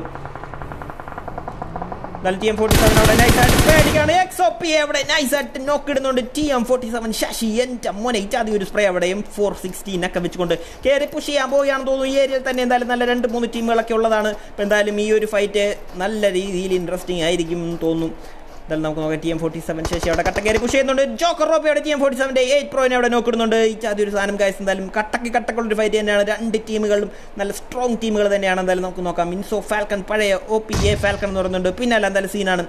Speaker 1: എന്നാൽ ടി എം ഫോർട്ടി സെവൻ അവിടെ നൈസായിട്ട് പേടിക്കാണ് എക്സ് ഒ പി അവിടെ നൈസായിട്ട് നോക്കിടുന്നുണ്ട് T M forty seven Sasi എൻ്റെ മോനെ ഇറ്റാതി ഒരു സ്പ്രേ അവിടെ എം ഫോർ സിക്സ്റ്റീൻ ഒക്കെ വെച്ചുകൊണ്ട് കയറി പുഷ് ചെയ്യാൻ പോവുകയാണെന്ന് തോന്നുന്നു ഈ ഏരിയയിൽ തന്നെ എന്തായാലും നല്ല രണ്ട് മൂന്ന് ടീമുകളൊക്കെ ഉള്ളതാണ് അപ്പോൾ എന്തായാലും ഈ ഒരു ഫൈറ്റ് നല്ല രീതിയിൽ ഇൻട്രസ്റ്റിംഗ് ആയിരിക്കും എന്ന് തോന്നുന്നു എന്തായാലും നമുക്ക് നോക്കാം ടി എം ഫോർട്ടി സെവൻ ശേഷി അവിടെ കട്ട കയറി പുഷ് ചെയ്യുന്നുണ്ട് ജോക്കർ റോപ്പി അവിടെ ടി എം ഫോർട്ടി സെവൻ്റെ എയ്റ്റ് പ്രോനെ അവിടെ നോക്കിടുന്നുണ്ട് ഈ ചാതി ഒരു സാധനം കാഴ്ച എന്തായാലും കട്ടക്ക് കട്ടക്കുള്ള ഒരു ഫൈറ്റ് തന്നെയാണ് രണ്ട് ടീമുകളും നല്ല സ്ട്രോങ് ടീമുകൾ തന്നെയാണ് എന്തായാലും നമുക്ക് നോക്കാം മിൻസോ ഫാൽക്കൺ പഴയ ഒ പി എ ഫാൽക്കൺ എന്ന് പറയുന്നുണ്ട് പിന്നെ അല്ല എന്തായാലും സീനാണ്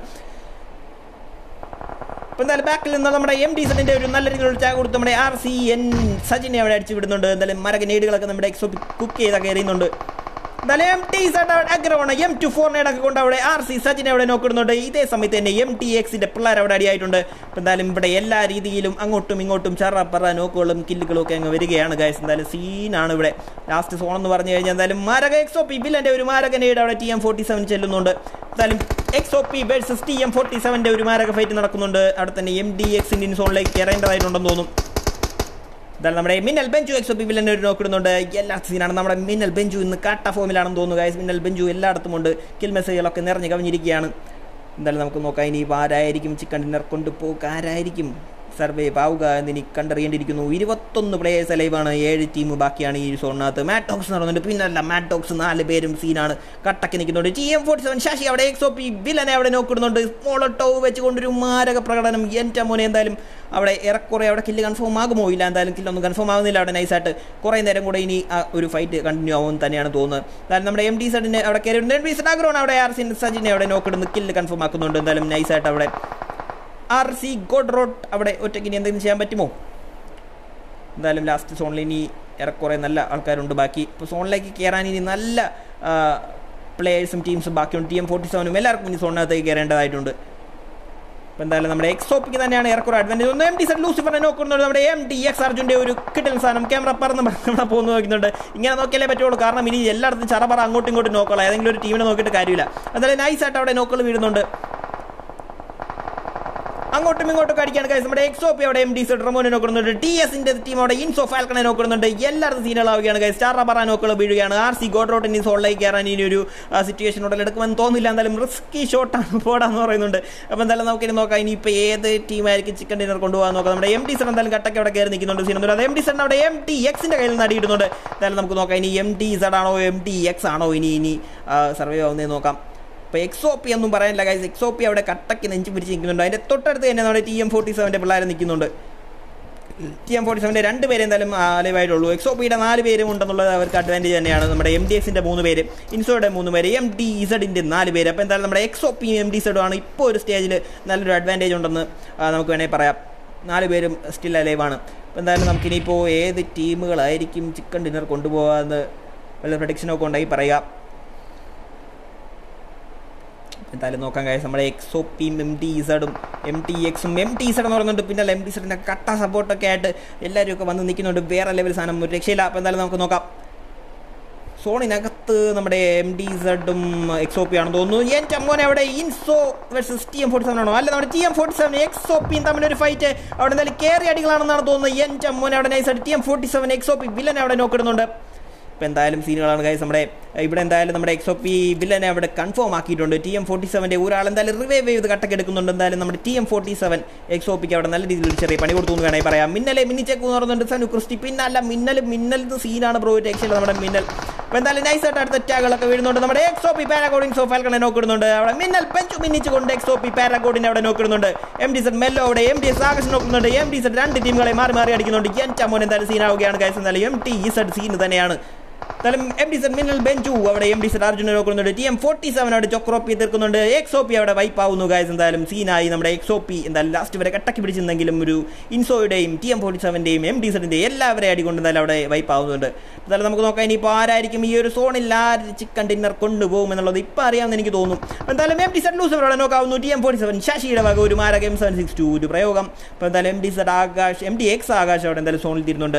Speaker 1: ഇപ്പൊ എന്തായാലും ബാക്കിൽ നിന്ന് നമ്മുടെ എം ഡി സെറ്റിന്റെ ഒരു നല്ല രീതിയിലുള്ള ചായ കൊടുത്ത് നമ്മുടെ ആർ സി എൻ സജിനെ അവിടെ അടിച്ചു വിടുന്നുണ്ട് എന്തായാലും മരകനേടുകളൊക്കെ നമ്മുടെ എക്സോ കുക്ക് ചെയ്തൊക്കെ എറിയുന്നുണ്ട് എന്തായാലും എം ടി അഗ്രഹമാണ് എം ടു ഫോറിനേടൊക്കെ കൊണ്ട് അവിടെ ആർ സി സജിനെ അവിടെ നോക്കിടുന്നുണ്ട് ഇതേ സമയത്ത് തന്നെ എം ടി എക്സിന്റെ പിള്ളേർ അവിടെ അടിയായിട്ടുണ്ട് ഇപ്പൊ എന്തായാലും ഇവിടെ എല്ലാ രീതിയിലും അങ്ങോട്ടും ഇങ്ങോട്ടും ചറ പറ നോക്കുകളും കില്ലുകളും ഒക്കെ അങ്ങ് വരികയാണ് ഗൈസ് എന്തായാലും സീനാണ് ഇവിടെ ലാസ്റ്റ് സോൺ എന്ന് പറഞ്ഞു കഴിഞ്ഞാൽ എന്തായാലും മാരക എക്സോ പി ബില്ലന്റെ ഒരു മാരകനേട് അവിടെ ടി എം ഫോർട്ടി സെവൻ ചെല്ലുന്നുണ്ട് എന്തായാലും X O P versus T M forty സെവന്റെ ഒരു മാരക ഫൈറ്റ് നടക്കുന്നുണ്ട് അവിടെ തന്നെ എം ഡി എക്സിന്റെ സോണിലേക്ക് കയറേണ്ടതായിട്ടുണ്ടെന്ന് തോന്നും എന്തായാലും നമ്മുടെ മിന്നൽ ബെഞ്ചു എക്സ് ഒ പി വില്ലനെ ഒരു നോക്കിടുന്നുണ്ട് എല്ലാ സീനാണ് നമ്മുടെ മിന്നൽ ബെഞ്ചു ഇന്ന് കാട്ട ഫോമിലാണെന്ന് തോന്നുന്നു ഗൈസ് മിന്നൽ ബെഞ്ചു എല്ലായിടത്തും ഉണ്ട് കിൽ മെസ്സേജുകളൊക്കെ നിറഞ്ഞു കവിഞ്ഞിരിക്കുകയാണ് എന്തായാലും നമുക്ക് നോക്കാം ഇനി ഇപ്പോൾ ആരായിരിക്കും ചിക്കൻ ഡിന്നർ കൊണ്ടുപോകുക ആരായിരിക്കും സർവേ ആവുക എന്ന് ഇനി കണ്ടറിയേണ്ടിയിരിക്കുന്നു ഇരുപത്തൊന്ന് പ്ലേയേഴ്സ് അലൈവാണ് ഏഴ് ടീം ബാക്കിയാണ് ഈ സോണിനകത്ത് മാറ്റോക്സ് നടന്നുണ്ട് പിന്നല്ല മാറ്റോക്സ് നാല് പേരും സീനാണ് കട്ടക്ക് നിൽക്കുന്നുണ്ട് T M forty seven Sasi അവിടെ എക്സ് ഒ പി വില്ലനെ അവിടെ നോക്കിടുന്നുണ്ട് മോളട്ടോവ് വെച്ചുകൊണ്ടൊരു മാരക പ്രകടനം എൻ്റെ മോനെ എന്തായാലും അവിടെ ഏറെക്കുറെ അവിടെ കില്ല് കൺഫേം ആകുമോ ഇല്ല എന്തായാലും കില്ലൊന്നും കൺഫേം ആകുന്നില്ല അവിടെ നൈസായിട്ട് കുറേ നേരം കൂടെ ഇനി ആ ഒരു ഫൈറ്റ് കണ്ടിന്യൂ ആവും തന്നെയാണ് തോന്നുന്നത് എന്തായാലും നമ്മുടെ എം ഡി സെഡിനെ അവിടെ കയറി എം ഡി സെഡ് ആഗ്രഹമാണ് അവിടെ ആർ സി സജിനെ അവിടെ നോക്കിടുന്നു കില്ല് കൺഫേം ആക്കുന്നുണ്ട് എന്തായാലും നൈസായിട്ട് അവിടെ ആർ സി ഗോഡ് റോഡ് അവിടെ ഒറ്റയ്ക്ക് ഇനി എന്തെങ്കിലും ചെയ്യാൻ പറ്റുമോ എന്തായാലും ലാസ്റ്റ് സോണിൽ ഇനി ഏറെക്കുറെ നല്ല ആൾക്കാരുണ്ട് ബാക്കി ഇപ്പോൾ സോണിലേക്ക് കയറാൻ ഇനി നല്ല പ്ലേയേഴ്സും ടീംസും ബാക്കിയുണ്ട് ടി എം ഫോർട്ടി സെവനും എല്ലാവർക്കും ഇനി സോണിനകത്തേക്ക് കയറേണ്ടതായിട്ടുണ്ട് അപ്പോൾ എന്തായാലും നമ്മുടെ എക്സോപ്പിക്ക് തന്നെയാണ് ഏറെക്കുറെ അഡ്വാൻറ്റേജ് ഒന്ന് എം ഡി സെറ്റ് ലൂസിഫറിനെ നോക്കുന്നുണ്ട് നമ്മുടെ എം ഡി എക്സ് അർജുൻ്റെ ഒരു കിട്ടൽ സാധനം ക്യാമറ പറന്ന് നമ്മളെ പോകുന്നു നോക്കുന്നുണ്ട് ഇങ്ങനെ നോക്കിയാലേ പറ്റുള്ളൂ കാരണം ഇനി എല്ലായിടത്തും ചറപറ അങ്ങോട്ടും ഇങ്ങോട്ടും നോക്കണം ഏതെങ്കിലും ഒരു ടീമിനെ നോക്കിയിട്ട് കാര്യമില്ല എന്തായാലും നൈസായിട്ട് അവിടെ നോക്കൾ വീഴുന്നുണ്ട് അങ്ങോട്ടും ഇങ്ങോട്ടും അടിക്കാണ് കാര്യം നമ്മുടെ എക്സോപ്പി അവിടെ എം ഡി സെഡ് റമോനെ നോക്കുന്നുണ്ട് ടി എസിന്റെ ടീം അവിടെ ഇൻസോ ഫാൽക്കണെ നോക്കുന്നുണ്ട് എല്ലായിടത്തും സീനുകളാവുകയാണ് കാര്യം സ്റ്റാർ റബറ നോക്കുകൾ വീഴുകയാണ് ആർ സി ഗോഡ് റോട്ടിന് സോളിലേക്ക് കയറാൻ ഇനി ഒരു സിറ്റുവേഷൻ ഉടലെടുക്കുമെന്ന് തോന്നുന്നില്ല എന്തായാലും റിസ്കി ഷോട്ടാണ് പോടാന്ന് പറയുന്നുണ്ട് അപ്പോൾ എന്തായാലും നമുക്ക് ഇനി നോക്കാം ഇനിയിപ്പോൾ ഏത് ടീമായിരിക്കും ചിക്കൻ ഡിന്നർ കൊണ്ടുപോകാൻ നോക്കാം നമ്മുടെ എം ഡി സെഡ് എന്തായാലും കട്ടക്ക് അവിടെ കയറി നിൽക്കുന്നുണ്ട് സീനുണ്ട് അത് എം ഡി സെഡ് അവിടെ എം ടി എക്സിന്റെ കയ്യിൽ നിന്ന് അടിയിടുന്നുണ്ട് എന്തായാലും നമുക്ക് നോക്കാം ഇനി എം ടി സെഡ് ആണോ എം ടി എക്സ് ആണോ ഇനി ഇനി സർവേ ആവുന്നതെന്ന് നോക്കാം ഇപ്പോൾ എക്സോ പി ഒന്നും പറയാനില്ല ഗൈസ് എക്സോ പി അവിടെ കട്ടക്ക് നെഞ്ചു പിടിച്ച് നിൽക്കുന്നുണ്ട് അതിൻ്റെ തൊട്ടടുത്ത് തന്നെ നമ്മുടെ ടി എം ഫോർട്ടി സെവൻ്റെ പിള്ളേർ നിൽക്കുന്നുണ്ട് ടി എം ഫോർട്ടി സെവൻ്റെ രണ്ട് പേര് എന്തായാലും ലൈവായിട്ടുള്ളൂ എക്സോ പിയുടെ നാല് പേരും ഉണ്ടെന്നുള്ളത് അവർക്ക് അഡ്വാൻറ്റേജ് തന്നെയാണ് നമ്മുടെ എം ഡി എക്സിൻ്റെ മൂന്ന് പേര് ഇൻസോയുടെ മൂന്ന് പേര് എം ഡി ഇസഡിൻ്റെ നാല് പേര് അപ്പോൾ എന്തായാലും നമ്മുടെ എക്സോ പിയും എം ഡി ഇസഡും ആണ് ഇപ്പോൾ ഒരു സ്റ്റേജിൽ നല്ലൊരു അഡ്വാൻറ്റേജ് ഉണ്ടെന്ന് ആ, നമുക്ക് വേണമെങ്കിൽ പറയാം നാല് പേരും സ്റ്റിൽ അലൈവാണ് അപ്പോൾ എന്തായാലും നമുക്കിനിയിപ്പോൾ ഏത് ടീമുകളായിരിക്കും ചിക്കൻ ഡിന്നർ കൊണ്ടുപോകാമെന്ന് വല്ല പ്രഡിക്ഷനൊക്കെ ഉണ്ടെങ്കിൽ പറയുക എന്തായാലും നോക്കാൻ കഴിയും നമ്മുടെ എക്സോ പിയും എം ടി ഇസഡും എം ടി എക്സും എം ടി ഇസഡ് എന്ന് പറയുന്നുണ്ട് പിന്നെ എം ടി ഇസഡിൻ്റെ കട്ട സപ്പോർട്ടൊക്കെ ആയിട്ട് എല്ലാവരും ഒക്കെ വന്ന് നിൽക്കുന്നുണ്ട് വേറെ ലെവൽ സാധനം ഒരു രക്ഷയില്ല അപ്പോൾ എന്തായാലും നമുക്ക് നോക്കാം സോണിനകത്ത് നമ്മുടെ എം ഡി സെഡും എക്സ് ഒ പി ആണെന്ന് തോന്നുന്നു എൻ ചമ്മോനെ അവിടെ ഇൻസോ versus T M forty seven ആണോ അല്ല നമ്മുടെ T M forty seven X O പിയും തമ്മിലൊരു ഫൈറ്റ് അവിടെ എന്തായാലും കയറി അടികളാണെന്നാണ് തോന്നുന്നത് എൻ ചമ്മോനെ അവിടെ നൈസായിട്ട് T M forty seven X O P വില്ലനെ അവിടെ നോക്കിടുന്നുണ്ട് ഇപ്പോൾ എന്തായാലും സീനുകളാണ് ഗൈസ് നമ്മുടെ ഇവിടെ എന്തായാലും നമ്മുടെ എക്സ് ഒ പി വില്ലനെ അവിടെ കൺഫേം ആക്കിയിട്ടുണ്ട് ടി എം ഫോർട്ടി സെവൻ്റെ ഒരാൾ എന്തായാലും റിവൈവ് ചെയ്ത് കട്ടക്ക് എടുക്കുന്നുണ്ട് എന്തായാലും നമ്മുടെ T M forty seven X O പിക്ക് അവിടെ നല്ല രീതിയിൽ ഒരു ചെറിയ പണി കൊടുത്തു എന്ന് വേണമെങ്കിൽ പറയാം മിന്നലെ മിന്നിച്ചേക്ക് എന്ന് പറയുന്നുണ്ട് സനു ക്രിസ്റ്റി പിന്നല്ല മിന്നൽ മിന്നൽ സീനാണ് ബ്രോ രക്ഷയില്ല നമ്മുടെ മിന്നൽ അപ്പോൾ എന്തായാലും നൈസായിട്ട് അടുത്ത ടാഗുകളൊക്കെ വീഴുന്നുണ്ട് നമ്മുടെ എക്സ് ഒ പി പാരാഗോഡിങ് സോഫാൽക്കണെ നോക്കിടുന്നുണ്ട് അവിടെ മിന്നൽ പെഞ്ചു മിന്നിച്ചുകൊണ്ട് എക്സ് ഒ പി പാരാഗോഡിനെ അവിടെ നോക്കിടുന്നുണ്ട് എം ഡി സെറ്റ് മെല്ലോ അവിടെ എം ഡി എസ് ആകാശം നോക്കുന്നുണ്ട് എം ഡി സെറ്റ് രണ്ട് ടീമുകളെ മാറി മാറി അടിക്കുന്നുണ്ട് എൻ ചമ്മോൻ എന്തായാലും സീനാവുകയാണ് ഗൈസ് എന്തായാലും എം ടി ഈ സെറ്റ് സീൻ തന്നെയാണ് എന്തായാലും എം ഡി സെഡ് മിന്നൽ ബെഞ്ചു അവിടെ എം ഡി സെഡ് അർജുനെ നോക്കുന്നുണ്ട് ടി എം ഫോർട്ടി സെവൻ അവിടെ ചൊക്രോപ്പി തീർക്കുന്നുണ്ട് എക്സ് ഒ പി അവിടെ വൈപ്പ് ആവുന്നു ഗായ്സ് എന്തായാലും സീനായി നമ്മുടെ എക്സ് ഒ പി എന്തായാലും ലാസ്റ്റ് വരെ കട്ടക്കി പിടിച്ചിരുന്നെങ്കിലും ഒരു ഇൻസോയുടെയും ടി എം ഫോർട്ടി സെവൻ്റെയും എം ഡി സെഡിൻ്റെയും എല്ലാവരെയും അടികൊണ്ട് എന്തായാലും അവിടെ വൈപ്പ് ആവുന്നുണ്ട് എന്തായാലും നമുക്ക് നോക്കാം ഇനിയിപ്പോൾ ആരായിരിക്കും ഈ ഒരു സോണിൽ ആര് ചിക്കൻ ഡിന്നർ കൊണ്ടുപോകും എന്നുള്ളത് ഇപ്പോൾ അറിയാമെന്ന് എനിക്ക് തോന്നുന്നു എന്തായാലും എം ഡി സെഡ് ലൂസ് അവിടെ നോക്കാവുന്നു ടി എം ഫോർട്ടി സെവൻ ശശിയുടെ വക ഒരു മാരക എം സെവൻ സിക്സ് ടു ഒരു പ്രയോഗം അപ്പോൾ എന്തായാലും M D Z Akash M D X Akash അവിടെ എന്തായാലും സോണിൽ തീരുന്നുണ്ട്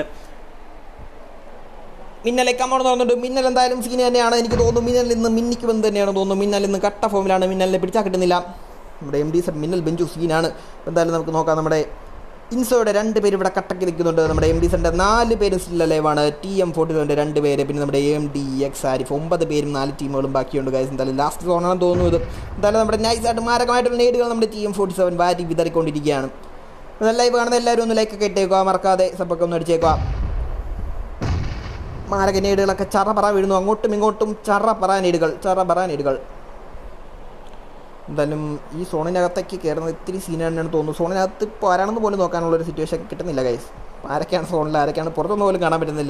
Speaker 1: മിന്നലെ കമ്മോട് തുറന്നിട്ട് മിന്നൽ എന്തായാലും സീൻ തന്നെയാണ് എനിക്ക് തോന്നുന്നു മിന്നൽ ഇന്ന് മിന്നിക്കുമെന്ന് തന്നെയാണ് തോന്നുന്നു മിന്നൽ ഇന്ന് കട്ട ഫോമിലാണ് മിന്നലിനെ പിടിച്ചാൽ കിട്ടുന്നില്ല നമ്മുടെ എം ഡി സെഡ് മിന്നൽ ബെഞ്ചു സീനാണ് എന്തായാലും നമുക്ക് നോക്കാം നമ്മുടെ ഇൻസോയുടെ രണ്ട് പേര് ഇവിടെ കട്ടക്ക് നിൽക്കുന്നുണ്ട് നമ്മുടെ എം ഡി സെൻ്റെ നാല് പേരും സ്റ്റിൽ ലൈവാണ് ടി എം ഫോർട്ടി സെവൻ്റെ രണ്ട് പേര് പിന്നെ നമ്മുടെ എം ഡി എക്സ് ആരിഫ് ഒമ്പത് പേരും നാല് ടീമുകളും ബാക്കിയുണ്ട് ഗൈസ് എന്തായാലും ലാസ്റ്റ് സോണാണെന്ന് തോന്നുന്നു ഇത് എന്തായാലും നമ്മുടെ നൈസായിട്ട് മാരകമായിട്ടുള്ള നേടുകൾ നമ്മുടെ ടി എം ഫോർട്ടി സെവൻ വാരി വിതറിക്കൊണ്ടിരിക്കുകയാണ് ലൈവ് കാണുന്ന എല്ലാവരും ഒന്ന് ലൈക്കൊക്കെ ഇട്ടേക്കുക മറക്കാതെ സപ്പൊക്കെ ഒന്ന് അടിച്ചേക്കുക മാരകനേടുകളൊക്കെ ചറ പറ വീഴുന്നു അങ്ങോട്ടും ഇങ്ങോട്ടും ചറ പറാനേടുകൾ ചറ പറാനേടുകൾ എന്തായാലും ഈ സോണിനകത്തേക്ക് കയറുന്നത് ഇത്തിരി സീനാണെന്ന് തോന്നുന്നു സോണിനകത്ത് ഇപ്പോൾ ആരാണെന്ന് പോലും നോക്കാനുള്ള ഒരു സിറ്റുവേഷൻ കിട്ടുന്നില്ല ഗൈസ് ആരൊക്കെയാണ് സോണിൽ ആരൊക്കെയാണ് പുറത്തൊന്നും പോലും കാണാൻ പറ്റുന്നില്ല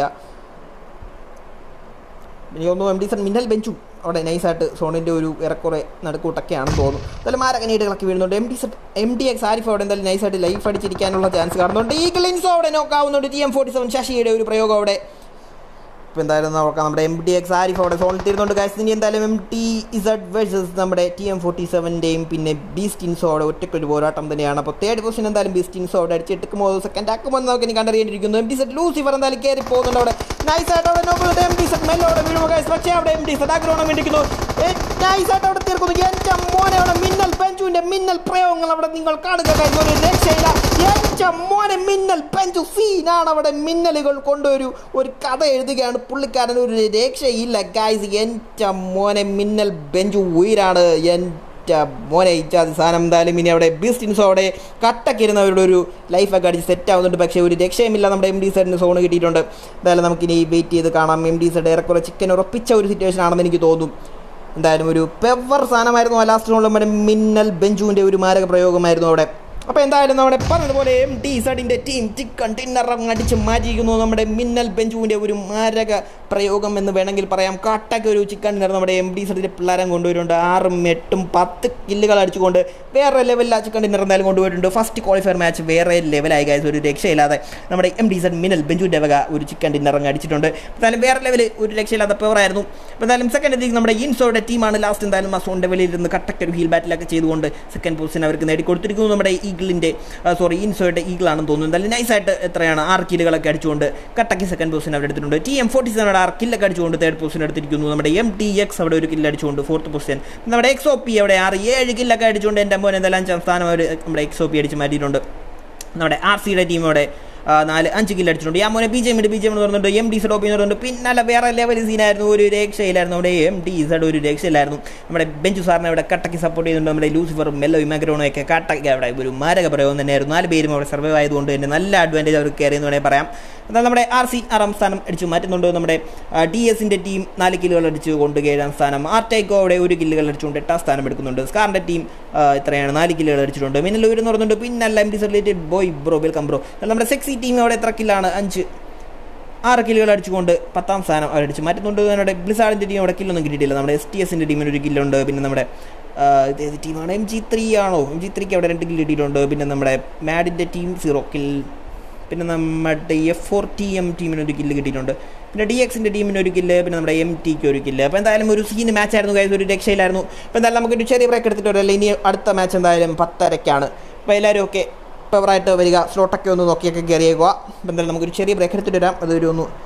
Speaker 1: എനിക്ക് തോന്നുന്നു എം ഡി സൺ മിന്നൽ ബെഞ്ചും അവിടെ നൈസായിട്ട് സോണിൻ്റെ ഒരു ഏറെക്കുറെ നടുക്കൂട്ടൊക്കെയാണെന്ന് തോന്നുന്നു എന്തായാലും മാരകനീടുകളൊക്കെ വീഴുന്നുണ്ട് M D Z M D X Arif അവിടെ എന്തായാലും നൈസായിട്ട് ലൈഫ് അടിച്ചിരിക്കാനുള്ള ചാൻസ് കാണുന്നുണ്ട് ഈ ക്ലിൻസോ അവിടെ നോക്കാവുന്നുണ്ട് ടി എം ഫോർട്ടി സെവൻ ശശിയുടെ ഒരു പ്രയോഗം അവിടെ ഇപ്പോൾ എന്തായാലും നോക്കാം നമ്മുടെ എം ഡി എക്സ് ആരിഫ് അവിടെ സോണിൽ തീരുന്നുണ്ട് ഗൈസ് ഇനി എന്തായാലും എം ടി ഇസഡ് വേഴ്സസ് നമ്മുടെ ടി എം ഫോർട്ടി സെവൻ്റെയും പിന്നെ ബീസ്റ്റ് ഇൻസോ അവിടെ ഒറ്റയ്ക്കൊരു പോരാട്ടം തന്നെയാണ് അപ്പോൾ തേർഡ് പൊസിഷൻ എന്തായാലും ബീസ്റ്റ് ഇൻസോ അവിടെ അടിച്ചെടുക്കുമ്പോൾ സെക്കൻഡ് ആക്കുമ്പോൾ നമുക്ക് ഇനി കണ്ടറിയേണ്ടിയിരിക്കുന്നു എം ഡി സെറ്റ് ലൂസിഫർ എന്തായാലും കയറി പോകുന്നുണ്ട് അവിടെ നൈസായിട്ട് അവിടെ നോക്കുന്നത് എം ഡി സെറ്റ് മെല്ലെ അവിടെ വീഴുമ്പോൾ ഗൈസ് പക്ഷേ അവിടെ എം ഡി സെറ്റ് ആഗ്രഹണം വേണ്ടിക്കുന്നു നൈസായിട്ട് അവിടെ തീർക്കുന്നു എൻ്റെ മോനെ അവിടെ മിന്നൽ ബെഞ്ചുവിൻ്റെ മിന്നൽ പ്രയോഗങ്ങൾ അവിടെ നിങ്ങൾ കാണുക ഗൈസ് ഒരു രക്ഷയില്ല എൻ്റെ മോനെ മിന്നൽ ബെഞ്ചു സീനാണ് അവിടെ മിന്നലുകൾ കൊണ്ടൊരു ഒരു കഥ എഴുതുകയാണ് പുള്ളിക്കാരൻ ഒരു രക്ഷയില്ല ഗൈസ് എൻ്റെ മോനെ മിന്നൽ ബെഞ്ചു ഉയരാണ് എൻ്റെ മോനെ ഇച്ചാതി സാധനം എന്തായാലും ഇനി അവിടെ ബീസ്റ്റിൻസോ അവിടെ കട്ടക്കിരുന്നവരുടെ ഒരു ലൈഫൊക്കെ അടിച്ച് സെറ്റ് ആവുന്നുണ്ട് പക്ഷേ ഒരു രക്ഷയുമില്ല നമ്മുടെ എം ഡി സെഡിന് സോൺ കിട്ടിയിട്ടുണ്ട് എന്തായാലും നമുക്കിനി വെയിറ്റ് ചെയ്ത് കാണാം എം ഡി സെഡ് ഏറെക്കുറെ ചിക്കൻ ഉറപ്പിച്ച ഒരു സിറ്റുവേഷൻ ആണെന്ന് എനിക്ക് തോന്നും എന്തായാലും ഒരു പെവർ സാധനമായിരുന്നു ആ ലാസ്റ്റ് നമ്മുടെ മിന്നൽ ബെഞ്ചുവിൻ്റെ ഒരു മാരക പ്രയോഗമായിരുന്നു അവിടെ അപ്പോൾ എന്തായാലും നമ്മുടെ പറഞ്ഞതുപോലെ എം ടി സഡിൻ്റെ ടീം ചിക്കൻ ടിന്നർ അടിച്ച് മാറ്റിയിരിക്കുന്നു നമ്മുടെ മിന്നൽ ബെഞ്ചുവിൻ്റെ ഒരു മാരക പ്രയോഗം എന്ന് വേണമെങ്കിൽ പറയാം കാട്ടൊക്കെ ഒരു ചിക്കൻ ഡിന്നർ നമ്മുടെ എം ഡി സഡിൻ്റെ പിള്ളേരെ കൊണ്ടുവരുന്നുണ്ട് ആറും എട്ടും പത്ത് കില്ലുകൾ അടിച്ചുകൊണ്ട് വേറെ ലെവലിൽ ആ ചിക്കൻ ഡിന്നർ എന്തായാലും കൊണ്ടുപോയിട്ടുണ്ട് ഫസ്റ്റ് ക്വാളിഫയർ മാച്ച് വേറെ ലെവലായി കാര്യം ഒരു രക്ഷയില്ലാതെ നമ്മുടെ എം ഡി സഡ് മിന്നൽ ബെഞ്ചുവിൻ്റെ വക ഒരു ചിക്കൻ ഡിന്നർ അങ്ങ് അടിച്ചിട്ടുണ്ട് എന്തായാലും വേറെ ലെവൽ ഒരു രക്ഷയില്ലാത്ത പെവറായിരുന്നു അപ്പോൾ എന്തായാലും സെക്കൻഡ് എത്തിക്ക് നമ്മുടെ ഇൻസോയുടെ ടീമാണ് ലാസ്റ്റ് എന്തായാലും ആ സോണിൻ്റെ വെളിയിൽ ഇരുന്ന് കട്ടക്കൊരു ഹീൽ ബാറ്റിലൊക്കെ ചെയ്തുകൊണ്ട് സെക്കൻഡ് പൊസിഷൻ അവർക്ക് നേടിക്കൊടുത്തിരിക്കുന്നു നമ്മുടെ ഈഗിളിൻ്റെ സോറി ഇൻസോയുടെ ഈഗിളാണെന്ന് തോന്നുന്നു എന്തായാലും നൈസായിട്ട് എത്രയാണ് ആറ് കില്ലുകളൊക്കെ അടിച്ചുകൊണ്ട് കട്ടക്ക് സെക്കൻഡ് പൊസിഷൻ അവർ എടുത്തിട്ടുണ്ട് ടി എം ഫോർട്ടി സെവൻ ആറ് കില്ലൊക്കെ അടിച്ചുകൊണ്ട് തേർഡ് പൊസിഷൻ എടുത്തിരിക്കുന്നു നമ്മുടെ എം ടി എക്സ് അവിടെ ഒരു കില്ല് അടിച്ചുകൊണ്ട് ഫോർത്ത് പൊസിഷൻ നമ്മുടെ എക്സ് ഒ പി അവിടെ ആറ് ഏഴ് കില്ലൊക്കെ അടിച്ചുകൊണ്ട് എൻ്റെ മോൻ എന്തായാലും അഞ്ചാം സ്ഥാനം അവർ നമ്മുടെ എക്സ് ഒ പി അടിച്ച് മാറ്റിയിട്ടുണ്ട് നമ്മുടെ ആർ സിയുടെ ടീം അവിടെ ആ, നാല് അഞ്ച് കില്ല് അടിച്ചിട്ടുണ്ട് ആ മോനെ B J M B J M എന്ന് പറഞ്ഞിട്ടുണ്ട് എം ഡി സെഡ് ഓപ്പി എന്ന് പറഞ്ഞിട്ടുണ്ട് പിന്നല്ല വേറെ ലെവൽ സീനായിരുന്നു ഒരു രക്ഷയിലായിരുന്നു നമ്മുടെ എം ഡി സെഡ് ഒരു രക്ഷയിലായിരുന്നു നമ്മുടെ ബെഞ്ചു സാറിനെ അവിടെ കട്ടക്ക് സപ്പോർട്ട് ചെയ്യുന്നുണ്ട് നമ്മുടെ ലൂസിഫറും മെല്ലോ ഇമാഗ്രോണും ഒക്കെ കട്ടക്ക് അവിടെ ഒരു മാരക പ്രയോഗം തന്നെയായിരുന്നു നാല് പേരും അവിടെ സർവൈവ് ആയതുകൊണ്ട് തന്നെ നല്ല അഡ്വാൻറ്റേജ് അവർക്ക് കയറി എന്ന് വേണമെങ്കിൽ പറയാം എന്നാൽ നമ്മുടെ ആർ സി ആറാം സ്ഥാനം അടിച്ചു മാറ്റുന്നുണ്ട് നമ്മുടെ ഡി എസിൻ്റെ ടീം നാല് കില്ലുകൾ അടിച്ചു കൊണ്ട് ഏഴാം സ്ഥാനം ആർ ടൈക്കോ അവിടെ ഒരു കില്ലുകൾ അടിച്ചുകൊണ്ട് എട്ടാം സ്ഥാനം എടുക്കുന്നുണ്ട് സ്കാറിൻ്റെ ടീം ഇത്രയാണ് നാല് കില്ലുകൾ അടിച്ചിട്ടുണ്ട് മിന്നലൂർ എന്ന് പറഞ്ഞിട്ടുണ്ട് പിന്നല്ല M D related boy bro welcome bro എന്നാൽ നമ്മുടെ സെക്സി ടീം അവിടെ എത്ര കില്ലാണ് അഞ്ച് ആറ് കില്ലുകൾ അടിച്ചുകൊണ്ട് പത്താം സ്ഥാനം അവരടിച്ച് മാറ്റുന്നുണ്ട് നമ്മുടെ ബ്ലിസാഡിൻ്റെ ടീം അവിടെ കില്ലൊന്നും കിട്ടിയിട്ടില്ല നമ്മുടെ എസ് ടി എസിൻ്റെ ടീമിന് ഒരു കില്ലുണ്ട് പിന്നെ നമ്മുടെ ആ, ഇത് ഏത് ടീമാണ് എം ജി ത്രീ ആണോ എം ജി ത്രീക്ക് അവിടെ രണ്ട് കില്ല് കിട്ടിയിട്ടുണ്ട് പിന്നെ നമ്മുടെ മാഡിൻ്റെ ടീം സീറോ കിൽ പിന്നെ നമ്മുടെ എഫ് ഫോർ ടി എം ടീമിന് ഒരു കില്ല് കിട്ടിയിട്ടുണ്ട് പിന്നെ ഡി എക്സിൻ്റെ ടീമിന് ഒരു കില്ല് പിന്നെ നമ്മുടെ എം ടിക്ക് ഒരു കില്ല് അപ്പോൾ എന്തായാലും ഒരു സീൻ മാച്ച് ആയിരുന്നു guys, ഒരു രക്ഷയിലായിരുന്നു അപ്പോൾ എന്തായാലും നമുക്കൊരു ചെറിയ ബ്രേക്ക് എടുത്തിട്ട് വരല്ലേ ഇനി അടുത്ത മാച്ച് എന്തായാലും പത്തരയ്ക്കാണ് അപ്പോൾ എല്ലാവരും ഒക്കെ ഫേവറായിട്ട് വരിക സ്ലോട്ടൊക്കെ ഒന്ന് നോക്കിയൊക്കെ കയറിയേക്കുക അപ്പോൾ എന്തായാലും നമുക്കൊരു ചെറിയ ബ്രേക്ക് എടുത്തിട്ട് വരാം അതൊരു ഒന്ന്